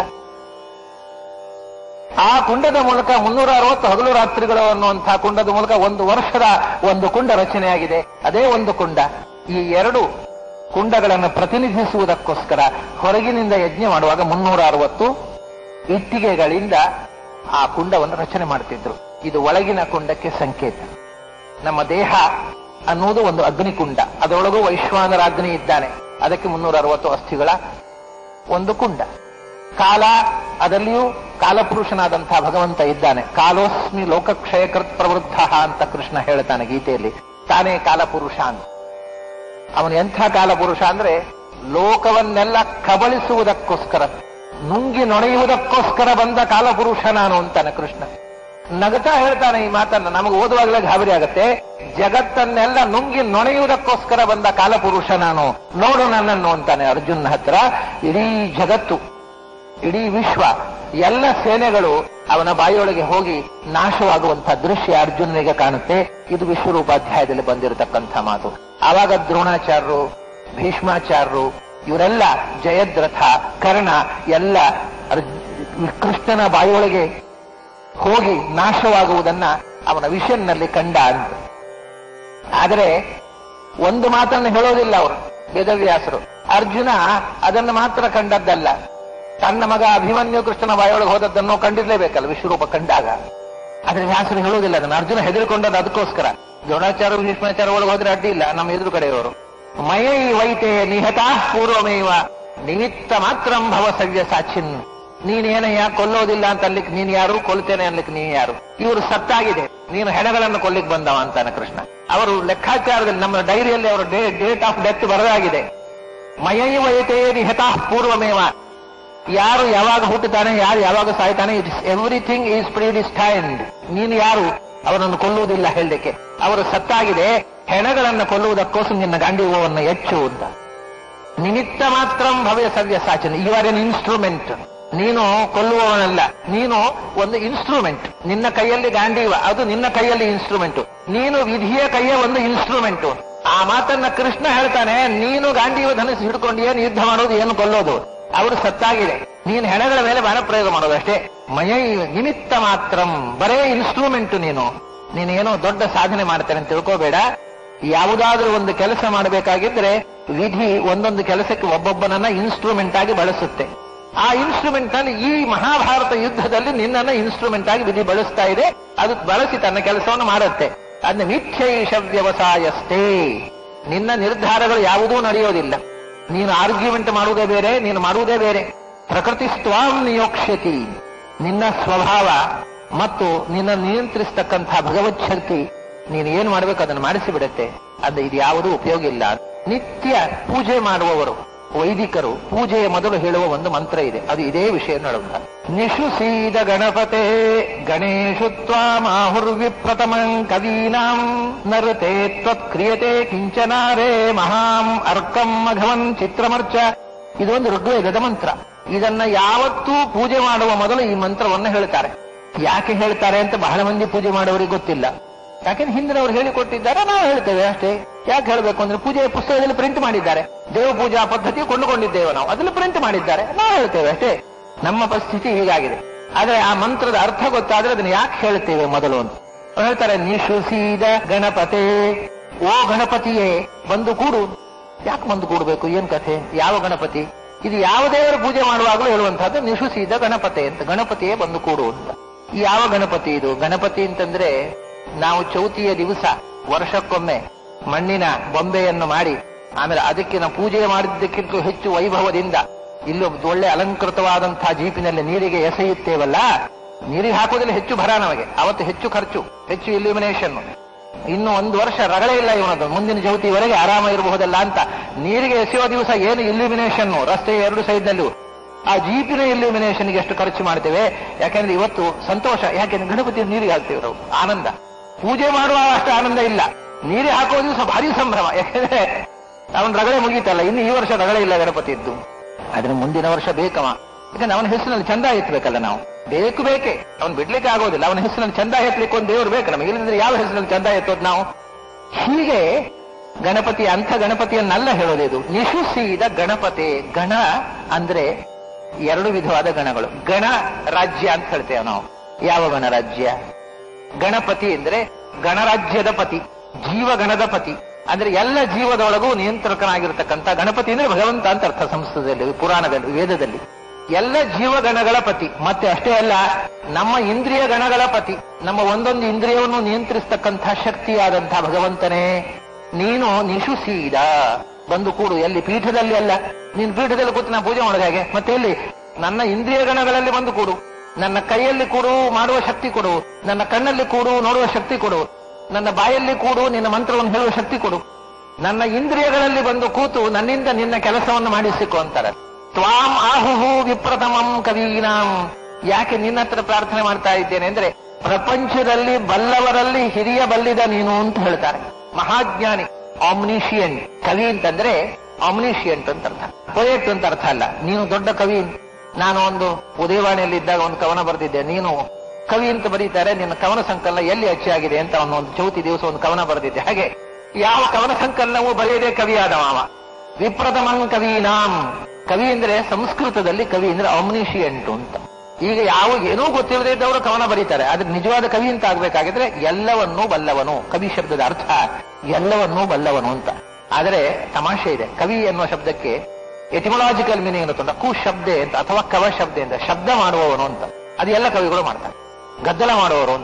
ಆ ಕುಂಡದ ಮೂಲಕ ಮುನ್ನೂರ ಅರವತ್ತು ಹಗಲು ರಾತ್ರಿಗಳು ಅನ್ನುವಂತಹ ಕುಂಡದ ಮೂಲಕ ಒಂದು ವರ್ಷದ ಒಂದು ಕುಂಡ ರಚನೆಯಾಗಿದೆ ಅದೇ ಒಂದು ಕುಂಡ ಈ ಎರಡು ಕುಂಡಗಳನ್ನು ಪ್ರತಿನಿಧಿಸುವುದಕ್ಕೋಸ್ಕರ ಹೊರಗಿನಿಂದ ಯಜ್ಞ ಮಾಡುವಾಗ ಮುನ್ನೂರ ಅರವತ್ತು ಇಟ್ಟಿಗೆಗಳಿಂದ ಆ ಕುಂಡವನ್ನು ರಚನೆ ಮಾಡ್ತಿದ್ರು ಇದು ಒಳಗಿನ ಕುಂಡಕ್ಕೆ ಸಂಕೇತ ನಮ್ಮ ದೇಹ ಅನ್ನುವುದು ಒಂದು ಅಗ್ನಿಕುಂಡ ಅದರೊಳಗೂ ವೈಶ್ವಾನರ ಅಗ್ನಿ ಇದ್ದಾನೆ ಅದಕ್ಕೆ ಮುನ್ನೂರ ಅರವತ್ತು ಅಸ್ಥಿಗಳ ಒಂದು ಕುಂಡ ಕಾಲ ಅದರಲ್ಲಿಯೂ ಕಾಲಪುರುಷನಾದಂತಹ ಭಗವಂತ ಇದ್ದಾನೆ ಕಾಲೋಸ್ಮಿ ಲೋಕಕ್ಷಯಕೃತ್ ಪ್ರವೃದ್ಧ ಅಂತ ಕೃಷ್ಣ ಹೇಳ್ತಾನೆ ಗೀತೆಯಲ್ಲಿ ತಾನೇ ಕಾಲಪುರುಷ ಅಂತ ಅವನು ಎಂಥ ಕಾಲಪುರುಷ ಅಂದ್ರೆ ಲೋಕವನ್ನೆಲ್ಲ ಕಬಳಿಸುವುದಕ್ಕೋಸ್ಕರ ನುಂಗಿ ನೊಣೆಯುವುದಕ್ಕೋಸ್ಕರ ಬಂದ ಕಾಲಪುರುಷ ನಾನು ಅಂತಾನೆ ಕೃಷ್ಣ ನಗತಾ ಹೇಳ್ತಾನೆ ಈ ಮಾತನ್ನ ನಮಗೆ ಓದುವಾಗಲೇ ಗಾಬರಿ ಆಗತ್ತೆ ಜಗತ್ತನ್ನೆಲ್ಲ ನುಂಗಿ ನೊಣೆಯುವುದಕ್ಕೋಸ್ಕರ ಬಂದ ಕಾಲಪುರುಷ ನಾನು ನೋಡು ನನ್ನನ್ನು ಅಂತಾನೆ ಅರ್ಜುನ್ ಹತ್ರ ಇಡೀ ಜಗತ್ತು ಇಡೀ ವಿಶ್ವ ಎಲ್ಲ ಸೇನೆಗಳು ಅವನ ಬಾಯಿಯೊಳಗೆ ಹೋಗಿ ನಾಶವಾಗುವಂತಹ ದೃಶ್ಯ ಅರ್ಜುನನಿಗೆ ಕಾಣುತ್ತೆ ಇದು ವಿಶ್ವರೂಪಾಧ್ಯಾಯದಲ್ಲಿ ಬಂದಿರತಕ್ಕಂಥ ಮಾತು ಆವಾಗ ದ್ರೋಣಾಚಾರ್ಯರು ಭೀಷ್ಮಾಚಾರ್ಯರು ಇವರೆಲ್ಲ ಜಯದ್ರಥ ಕರ್ಣ ಎಲ್ಲ ಅರ್ಜ್- ಕೃಷ್ಣನ ಬಾಯಿಯೊಳಗೆ ಹೋಗಿ ನಾಶವಾಗುವುದನ್ನ ಅವನ ವಿಷನ್ನಲ್ಲಿ ಕಂಡ ಅಂತ ಆದರೆ ಒಂದು ಮಾತನ್ನು ಹೇಳೋದಿಲ್ಲ ಅವರು ವೇದವ್ಯಾಸರು ಅರ್ಜುನ ಅದನ್ನು ಮಾತ್ರ ಕಂಡದ್ದಲ್ಲ ತನ್ನ ಮಗ ಅಭಿಮನ್ಯು ಕೃಷ್ಣನ ಬಾಯೊಳಗೆ ಹೋದದ್ದನ್ನು ಕಂಡಿರ್ಲೇಬೇಕಲ್ಲ ವಿಶ್ವರೂಪ ಕಂಡಾಗ ಆದ್ರೆ ವ್ಯಾಸರು ಹೇಳುವುದಿಲ್ಲ ಅದನ್ನ ಅರ್ಜುನ ಹೆದರಿಕೊಂಡದ್ದು ಅದಕ್ಕೋಸ್ಕರ ದ್ರೋಣಾಚಾರ್ಯ ಭೀಷ್ಮಾಚಾರ್ಯ ಒಳಗೆ ಹೋದ್ರೆ ಅಡ್ಡಿ ಇಲ್ಲ ನಮ್ಮ ಎದುರು ಕಡೆಯವರು ಮಯೈ ವೈತೆ ನಿಹತಾ ಪೂರ್ವಮೇವ ನಿಮಿತ್ತ ಮಾತ್ರ ಭವ ಸವ್ಯ ಸಾಚಿನ್ ನೀನೇನಯ್ಯ ಕೊಲ್ಲೋದಿಲ್ಲ ಅಂತ ಅನ್ಲಿಕ್ಕೆ ನೀನ್ ಯಾರು ಕೊಲ್ತೇನೆ ಅನ್ಲಿಕ್ಕೆ ನೀನ್ ಯಾರು ಇವರು ಸತ್ತಾಗಿದೆ ನೀನು ಹೆಣಗಳನ್ನು ಕೊಲ್ಲಿಕ್ ಬಂದವ ಅಂತಾನೆ ಕೃಷ್ಣ ಅವರು ಲೆಕ್ಕಾಚಾರದಲ್ಲಿ ನಮ್ಮ ಡೈರಿಯಲ್ಲಿ ಅವರ ಡೇಟ್ ಆಫ್ ಡೆತ್ ಬರದಾಗಿದೆ ಮಯೈ ವಯತೆ ನಿಹತಾ ಪೂರ್ವಮೇವ ಯಾರು ಯಾವಾಗ ಹುಟ್ಟುತ್ತಾನೆ ಯಾರು ಯಾವಾಗ ಸಾಯ್ತಾನೆ ಇಟ್ಸ್ ಎವ್ರಿಥಿಂಗ್ ಈಸ್ ಪ್ರೀಡಿಸ್ಟೈನ್ಡ್ ನೀನು ಯಾರು ಅವರನ್ನು ಕೊಲ್ಲುವುದಿಲ್ಲ ಹೇಳಲಿಕ್ಕೆ ಅವರು ಸತ್ತಾಗಿದೆ ಹೆಣಗಳನ್ನು ಕೊಲ್ಲುವುದಕ್ಕೋಸ್ಕರ ನಿನ್ನ ಗಾಂಡೀವವನ್ನು ಹೆಚ್ಚು ಅಂತ ನಿಮಿತ್ತ ಮಾತ್ರ ಭವ್ಯ ಸವ್ಯ ಸಾಚನ ಯು ಆರ್ ಎನ್ ಇನ್ಸ್ಟ್ರೂಮೆಂಟ್ ನೀನು ಕೊಲ್ಲುವವನಲ್ಲ ನೀನು ಒಂದು ಇನ್ಸ್ಟ್ರೂಮೆಂಟ್ ನಿನ್ನ ಕೈಯಲ್ಲಿ ಗಾಂಡೀವ ಅದು ನಿನ್ನ ಕೈಯಲ್ಲಿ ಇನ್ಸ್ಟ್ರೂಮೆಂಟ್ ನೀನು ವಿಧಿಯ ಕೈಯ ಒಂದು ಇನ್ಸ್ಟ್ರೂಮೆಂಟ್ ಆ ಮಾತನ್ನ ಕೃಷ್ಣ ಹೇಳ್ತಾನೆ ನೀನು ಗಾಂಡೀವ ಧನಸ್ಸು ಹಿಡ್ಕೊಂಡು ಏನು ಯುದ್ಧ ಮಾಡೋದು ಏನು ಕೊಲ್ಲೋದು ಅವರು ಸತ್ತಾಗಿದೆ ನೀನು ಹೆಣಗಳ ಮೇಲೆ ಬಾಣ ಪ್ರಯೋಗ ಮಾಡೋದು ಅಷ್ಟೇ ಮಯೈ ನಿಮಿತ್ತ ಮಾತ್ರ ಬರೇ ಇನ್ಸ್ಟ್ರೂಮೆಂಟ್ ನೀನು ನೀನೇನೋ ದೊಡ್ಡ ಸಾಧನೆ ಮಾಡ್ತೇನೆ ಅಂತ ತಿಳ್ಕೋಬೇಡ ಯಾವುದಾದ್ರೂ ಒಂದು ಕೆಲಸ ಮಾಡಬೇಕಾಗಿದ್ರೆ ವಿಧಿ ಒಂದೊಂದು ಕೆಲಸಕ್ಕೆ ಒಬ್ಬೊಬ್ಬನನ್ನ ಇನ್ಸ್ಟ್ರೂಮೆಂಟ್ ಆಗಿ ಬಳಸುತ್ತೆ ಆ ಇನ್ಸ್ಟ್ರೂಮೆಂಟ್ ನಲ್ಲಿ ಈ ಮಹಾಭಾರತ ಯುದ್ಧದಲ್ಲಿ ನಿನ್ನನ್ನ ಇನ್ಸ್ಟ್ರೂಮೆಂಟ್ ಆಗಿ ವಿಧಿ ಬಳಸ್ತಾ ಇದೆ ಅದು ಬಳಸಿ ತನ್ನ ಕೆಲಸವನ್ನು ಮಾಡುತ್ತೆ ಅದನ್ನ ಮಿಥ್ಯೈಷ ವ್ಯವಸಾಯಸ್ಥೇ ನಿನ್ನ ನಿರ್ಧಾರಗಳು ಯಾವುದೂ ನಡೆಯೋದಿಲ್ಲ ನೀನು ಆರ್ಗ್ಯುಮೆಂಟ್ ಮಾಡುವುದೇ ಬೇರೆ ನೀನು ಮಾಡುವುದೇ ಬೇರೆ ಪ್ರಕೃತಿ ಸ್ವಾಂ ನಿಯೋಕ್ಷ್ಯತಿ ನಿನ್ನ ಸ್ವಭಾವ ಮತ್ತು ನಿನ್ನ ನಿಯಂತ್ರಿಸ್ತಕ್ಕಂಥ ಭಗವತ್ ಶಕ್ತಿ ನೀನು ಏನು ಮಾಡಬೇಕು ಅದನ್ನು ಮಾಡಿಸಿ ಬಿಡುತ್ತೆ ಅದು ಇದು ಯಾವುದೂ ಉಪಯೋಗ ಇಲ್ಲ ನಿತ್ಯ ಪೂಜೆ ಮಾಡುವವರು ವೈದಿಕರು ಪೂಜೆಯ ಮೊದಲು ಹೇಳುವ ಒಂದು ಮಂತ್ರ ಇದೆ ಅದು ಇದೇ ವಿಷಯ ಹೇಳುತ್ತ ನಿಶುಸೀದ ಗಣಪತೆ ಗಣೇಶು ತ್ವಾಮಾಹುರ್ವಿಪ್ರತಮಂ ಕವೀನಾಂ ನರತೆ ತ್ವತ್ಕ್ರಿಯತೆ ಕಿಂಚನಾರೇ ಮಹಾಂ ಅರ್ಕಂ ಮಘವನ್ ಚಿತ್ರಮರ್ಚ ಇದೊಂದು ಋಗ್ವೇದದ ಮಂತ್ರ ಇದನ್ನ ಯಾವತ್ತೂ ಪೂಜೆ ಮಾಡುವ ಮೊದಲು ಈ ಮಂತ್ರವನ್ನು ಹೇಳ್ತಾರೆ ಯಾಕೆ ಹೇಳ್ತಾರೆ ಅಂತ ಬಹಳ ಮಂದಿ ಪೂಜೆ ಮಾಡುವವರಿಗೆ ಗೊತ್ತಿಲ್ಲ ಯಾಕೆಂದ್ರೆ ಹಿಂದಿನವರು ಹೇಳಿಕೊಟ್ಟಿದ್ದಾರೆ ನಾವು ಹೇಳ್ತೇವೆ ಅಷ್ಟೇ ಯಾಕೆ ಹೇಳಬೇಕು ಅಂದ್ರೆ ಪೂಜೆಯ ಪುಸ್ತಕದಲ್ಲಿ ಪ್ರಿಂಟ್ ಮಾಡಿದ್ದಾರೆ ದೇವ ಪೂಜಾ ಪದ್ಧತಿ ಕೊಂಡುಕೊಂಡಿದ್ದೇವೆ ನಾವು ಅದನ್ನು ಪ್ರಿಂಟ್ ಮಾಡಿದ್ದಾರೆ ನಾವು ಹೇಳ್ತೇವೆ ಅಷ್ಟೇ ನಮ್ಮ ಪರಿಸ್ಥಿತಿ ಹೀಗಾಗಿದೆ ಆದ್ರೆ ಆ ಮಂತ್ರದ ಅರ್ಥ ಗೊತ್ತಾದ್ರೆ ಅದನ್ನ ಯಾಕೆ ಹೇಳ್ತೇವೆ ಮೊದಲು ಅಂತ ಅವ್ರು ಹೇಳ್ತಾರೆ ನಿಶುಸೀದ ಗಣಪತೆ ಓ ಗಣಪತಿಯೇ ಬಂದು ಕೂಡು ಯಾಕೆ ಬಂದು ಕೂಡಬೇಕು ಏನ್ ಕಥೆ ಯಾವ ಗಣಪತಿ ಇದು ಯಾವ ದೇವರ ಪೂಜೆ ಮಾಡುವಾಗಲೂ ಹೇಳುವಂತಹದ್ದು ನಿಶುಸೀದ ಗಣಪತೆ ಅಂತ ಗಣಪತಿಯೇ ಬಂದು ಕೂಡು ಅಂತ ಈ ಯಾವ ಗಣಪತಿ ಇದು ಗಣಪತಿ ಅಂತಂದ್ರೆ ನಾವು ಚೌತಿಯ ದಿವಸ ವರ್ಷಕ್ಕೊಮ್ಮೆ ಮಣ್ಣಿನ ಬೊಂಬೆಯನ್ನು ಮಾಡಿ ಆಮೇಲೆ ಅದಕ್ಕೆ ನಾವು ಪೂಜೆ ಮಾಡಿದ್ದಕ್ಕಿಂತ ಹೆಚ್ಚು ವೈಭವದಿಂದ ಇಲ್ಲೂ ಒಳ್ಳೆ ಅಲಂಕೃತವಾದಂತಹ ಜೀಪಿನಲ್ಲಿ ನೀರಿಗೆ ಎಸೆಯುತ್ತೇವಲ್ಲ ನೀರಿಗೆ ಹಾಕೋದ್ರಲ್ಲಿ ಹೆಚ್ಚು ಭರ ನಮಗೆ ಅವತ್ತು ಹೆಚ್ಚು ಖರ್ಚು ಹೆಚ್ಚು ಇಲ್ಯುಮಿನೇಷನ್ ಇನ್ನು ಒಂದು ವರ್ಷ ರಗಳೇ ಇಲ್ಲ ಇವನದು ಮುಂದಿನ ಜ್ಯೋತಿವರೆಗೆ ಆರಾಮ ಇರಬಹುದಲ್ಲ ಅಂತ ನೀರಿಗೆ ಎಸೆಯುವ ದಿವಸ ಏನು ಇಲ್ಯುಮಿನೇಷನ್ ರಸ್ತೆಯ ಎರಡು ಸೈಡ್ನಲ್ಲೂ ಆ ಜೀಪಿನ ಇಲ್ಯುಮಿನೇಷನ್ಗೆ ಎಷ್ಟು ಖರ್ಚು ಮಾಡ್ತೇವೆ ಯಾಕಂದ್ರೆ ಇವತ್ತು ಸಂತೋಷ ಯಾಕೆಂದ್ರೆ ಗಣಪತಿ ನೀರಿಗೆ ಹಾಕ್ತೇವೆ ನಾವು ಆನಂದ ಪೂಜೆ ಮಾಡುವ ಅಷ್ಟು ಆನಂದ ಇಲ್ಲ ನೀರಿಗೆ ಹಾಕುವ ದಿವಸ ಭಾರಿ ಸಂಭ್ರಮ ಯಾಕಂದ್ರೆ ಅವನ ರಗಳೆ ಮುಗೀತಲ್ಲ ಇನ್ನು ಈ ವರ್ಷ ರಗಳೆ ಇಲ್ಲ ಗಣಪತಿ ಇದ್ದು ಆದ್ರೆ ಮುಂದಿನ ವರ್ಷ ಬೇಕವ ಯಾಕಂದ್ರೆ ಅವನ ಹೆಸರಿನಲ್ಲಿ ಚಂದ ಎತ್ತಬೇಕಲ್ಲ ನಾವು ಬೇಕು ಬೇಕೇ ಅವನು ಬಿಡ್ಲಿಕ್ಕೆ ಆಗೋದಿಲ್ಲ ಅವನ ಹೆಸರಿನಲ್ಲಿ ಚಂದ ಎತ್ತಲಿಕ್ಕೆ ಒಂದು ದೇವರು ಬೇಕು ನಮಗೆ ಇಲ್ಲಂದ್ರೆ ಯಾವ ಹೆಸರಿನಲ್ಲಿ ಚಂದ ಎತ್ತೋದು ನಾವು ಹೀಗೆ ಗಣಪತಿ ಅಂಥ ಗಣಪತಿಯನ್ನೆಲ್ಲ ಹೇಳೋದು ಇದು ನಿಶುಸೀದ ಗಣಪತಿ ಗಣ ಅಂದ್ರೆ ಎರಡು ವಿಧವಾದ ಗಣಗಳು ಗಣ ರಾಜ್ಯ ಅಂತ ಹೇಳ್ತೇವೆ ನಾವು ಯಾವ ಗಣರಾಜ್ಯ ಗಣಪತಿ ಅಂದ್ರೆ ಗಣರಾಜ್ಯದ ಪತಿ ಜೀವಗಣದ ಪತಿ ಅಂದ್ರೆ ಎಲ್ಲ ಜೀವದೊಳಗೂ ನಿಯಂತ್ರಕನಾಗಿರ್ತಕ್ಕಂಥ ಗಣಪತಿ ಅಂದ್ರೆ ಭಗವಂತ ಅಂತ ಅರ್ಥ ಸಂಸ್ಕೃತದಲ್ಲಿ ಪುರಾಣದಲ್ಲಿ ವೇದದಲ್ಲಿ ಎಲ್ಲ ಜೀವಗಣಗಳ ಪತಿ ಮತ್ತೆ ಅಷ್ಟೇ ಅಲ್ಲ ನಮ್ಮ ಇಂದ್ರಿಯ ಗಣಗಳ ಪತಿ ನಮ್ಮ ಒಂದೊಂದು ಇಂದ್ರಿಯವನ್ನು ನಿಯಂತ್ರಿಸ್ತಕ್ಕಂಥ ಶಕ್ತಿಯಾದಂತಹ ಭಗವಂತನೇ ನೀನು ನಿಶುಸೀದ ಬಂದು ಕೂಡು ಎಲ್ಲಿ ಪೀಠದಲ್ಲಿ ಅಲ್ಲ ನೀನು ಪೀಠದಲ್ಲಿ ಕೂತು ನಾ ಪೂಜೆ ಮಾಡೋದು ಹೇಗೆ ಮತ್ತೆ ಎಲ್ಲಿ ನನ್ನ ಇಂದ್ರಿಯ ಗಣಗಳಲ್ಲಿ ಬಂದು ಕೂಡು ನನ್ನ ಕೈಯಲ್ಲಿ ಕೂಡು ಮಾಡುವ ಶಕ್ತಿ ಕೊಡು ನನ್ನ ಕಣ್ಣಲ್ಲಿ ಕೂಡು ನೋಡುವ ಶಕ್ತಿ ಕೊಡು ನನ್ನ ಬಾಯಲ್ಲಿ ಕೂಡು ನಿನ್ನ ಮಂತ್ರವನ್ನು ಹೇಳುವ ಶಕ್ತಿ ಕೊಡು ನನ್ನ ಇಂದ್ರಿಯಗಳಲ್ಲಿ ಬಂದು ಕೂತು ನನ್ನಿಂದ ನಿನ್ನ ಕೆಲಸವನ್ನು ಮಾಡಿಸಿಕೊ ಅಂತಾರೆ ತ್ವಾಂ ಆಹುಹು ವಿಪ್ರಥಮಂ ಕವೀನಾಂ ಯಾಕೆ ನಿನ್ನ ಹತ್ರ ಪ್ರಾರ್ಥನೆ ಮಾಡ್ತಾ ಇದ್ದೇನೆ ಅಂದ್ರೆ ಪ್ರಪಂಚದಲ್ಲಿ ಬಲ್ಲವರಲ್ಲಿ ಹಿರಿಯ ಬಲ್ಲಿದ ನೀನು ಅಂತ ಹೇಳ್ತಾರೆ ಮಹಾಜ್ಞಾನಿ ಆಮ್ನಿಷಿಯಂಟ್ ಕವಿ ಅಂತಂದ್ರೆ ಆಮ್ನಿಷಿಯಂಟ್ ಅಂತ ಅರ್ಥ ಪೊಯೆಟ್ ಅಂತ ಅರ್ಥ ಅಲ್ಲ ನೀನು ದೊಡ್ಡ ಕವಿ ನಾನು ಒಂದು ಉದಯವಾಣಿಯಲ್ಲಿ ಇದ್ದಾಗ ಒಂದು ಕವನ ಬರೆದಿದ್ದೆ ನೀನು ಕವಿ ಅಂತ ಬರೀತಾರೆ ನಿನ್ನ ಕವನ ಸಂಕಲನ ಎಲ್ಲಿ ಹೆಚ್ಚಾಗಿದೆ ಅಂತ ಅವನು ಒಂದು ಚೌತಿ ದಿವಸ ಒಂದು ಕವನ ಬರೆದಿದ್ದೆ ಹಾಗೆ ಯಾವ ಕವನ ಸಂಕಲನವೂ ಬರೆಯದೆ ಕವಿಯಾದ ಮಾವ ವಿಪ್ರಥಮನ್ ಕವೀನಾಂ ಕವಿ ಅಂದ್ರೆ ಸಂಸ್ಕೃತದಲ್ಲಿ ಕವಿ ಅಂದ್ರೆ ಆಮ್ನಿಷಿಯಂಟು ಅಂತ ಈಗ ಯಾವ ಏನೂ ಗೊತ್ತಿಲ್ಲದೆ ಇದ್ದವರು ಕವನ ಬರೀತಾರೆ ಆದ್ರೆ ನಿಜವಾದ ಕವಿ ಅಂತ ಆಗ್ಬೇಕಾಗಿದ್ರೆ ಎಲ್ಲವನ್ನೂ ಬಲ್ಲವನು ಕವಿ ಶಬ್ದದ ಅರ್ಥ ಎಲ್ಲವನ್ನೂ ಬಲ್ಲವನು ಅಂತ ಆದರೆ ತಮಾಷೆ ಇದೆ ಕವಿ ಎನ್ನುವ ಶಬ್ದಕ್ಕೆ ಎಟಿಮೊಲಾಜಿಕಲ್ ಮೀನಿಂಗ್ ಅಂತ ಕು ಶಬ್ದೆ ಅಂತ ಅಥವಾ ಕವ ಶಬ್ದೆ ಅಂತ ಶಬ್ದ ಮಾಡುವವನು ಅಂತ ಅದು ಎಲ್ಲ ಕವಿಗಳು ಮಾಡ್ತಾರೆ ಗದ್ದಲ ಮಾಡುವವರು ಅಂತ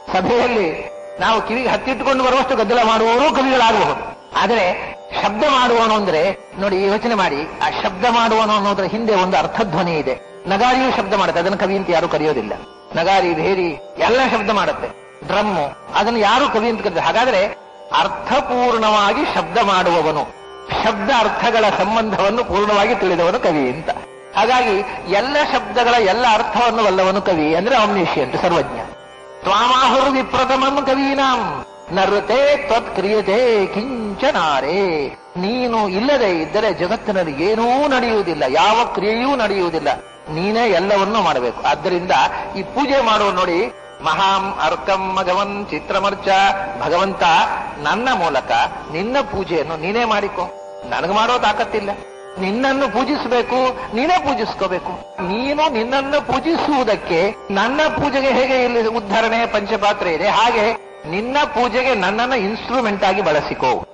ಸಭೆಯಲ್ಲಿ ನಾವು ಕಿವಿಗೆ ಹತ್ತಿಟ್ಟುಕೊಂಡು ಬರುವಷ್ಟು ಗದ್ದಲ ಮಾಡುವವರು ಕವಿಗಳಾಗಬಹುದು ಆದರೆ ಶಬ್ದ ಮಾಡುವವನು ಅಂದ್ರೆ ನೋಡಿ ಯೋಚನೆ ಮಾಡಿ ಆ ಶಬ್ದ ಮಾಡುವನು ಅನ್ನೋದ್ರ ಹಿಂದೆ ಒಂದು ಅರ್ಥಧ್ವನಿ ಇದೆ ನಗಾರಿಯೂ ಶಬ್ದ ಮಾಡುತ್ತೆ ಅದನ್ನು ಕವಿ ಅಂತ ಯಾರು ಕರೆಯೋದಿಲ್ಲ ನಗಾರಿ ಭೇರಿ ಎಲ್ಲ ಶಬ್ದ ಮಾಡುತ್ತೆ ಡ್ರಮ್ಮು ಅದನ್ನು ಯಾರು ಕವಿ ಅಂತ ಕರೀತಾರೆ ಹಾಗಾದ್ರೆ ಅರ್ಥಪೂರ್ಣವಾಗಿ ಶಬ್ದ ಮಾಡುವವನು ಶಬ್ದ ಅರ್ಥಗಳ ಸಂಬಂಧವನ್ನು ಪೂರ್ಣವಾಗಿ ತಿಳಿದವನು ಕವಿ ಅಂತ ಹಾಗಾಗಿ ಎಲ್ಲ ಶಬ್ದಗಳ ಎಲ್ಲ ಅರ್ಥವನ್ನು ಬಲ್ಲವನು ಕವಿ ಅಂದ್ರೆ ಆಮ್ನಿಷಿಯಂಟ್ ಸರ್ವಜ್ಞ ತ್ವಾಮಾಹುರ್ ವಿಪ್ರಥಮಂ ಕವೀನಾಂ ನೃತೆ ತ್ವತ್ಕ್ರಿಯತೆ ಕಿಂಚನಾರೇ ನೀನು ಇಲ್ಲದೆ ಇದ್ದರೆ ಜಗತ್ತಿನಲ್ಲಿ ಏನೂ ನಡೆಯುವುದಿಲ್ಲ ಯಾವ ಕ್ರಿಯೆಯೂ ನಡೆಯುವುದಿಲ್ಲ ನೀನೇ ಎಲ್ಲವನ್ನೂ ಮಾಡಬೇಕು ಆದ್ದರಿಂದ ಈ ಪೂಜೆ ಮಾಡುವ ನೋಡಿ ಮಹಾಂ ಅರ್ಕಂ ಮಗವನ್ ಚಿತ್ರಮರ್ಚ ಭಗವಂತ ನನ್ನ ಮೂಲಕ ನಿನ್ನ ಪೂಜೆಯನ್ನು ನೀನೇ ಮಾಡಿಕೊ ನನಗೆ ಮಾಡೋ ತಾಕತ್ತಿಲ್ಲ ನಿನ್ನನ್ನು ಪೂಜಿಸಬೇಕು ನೀನೇ ಪೂಜಿಸ್ಕೋಬೇಕು ನೀನು ನಿನ್ನನ್ನು ಪೂಜಿಸುವುದಕ್ಕೆ ನನ್ನ ಪೂಜೆಗೆ ಹೇಗೆ ಇಲ್ಲಿ ಉದ್ಧರಣೆ ಪಂಚಪಾತ್ರೆ ಇದೆ ಹಾಗೆ ನಿನ್ನ ಪೂಜೆಗೆ ನನ್ನನ್ನು ಇನ್ಸ್ಟ್ರೂಮೆಂಟ್ ಆಗಿ ಬಳಸಿಕೋ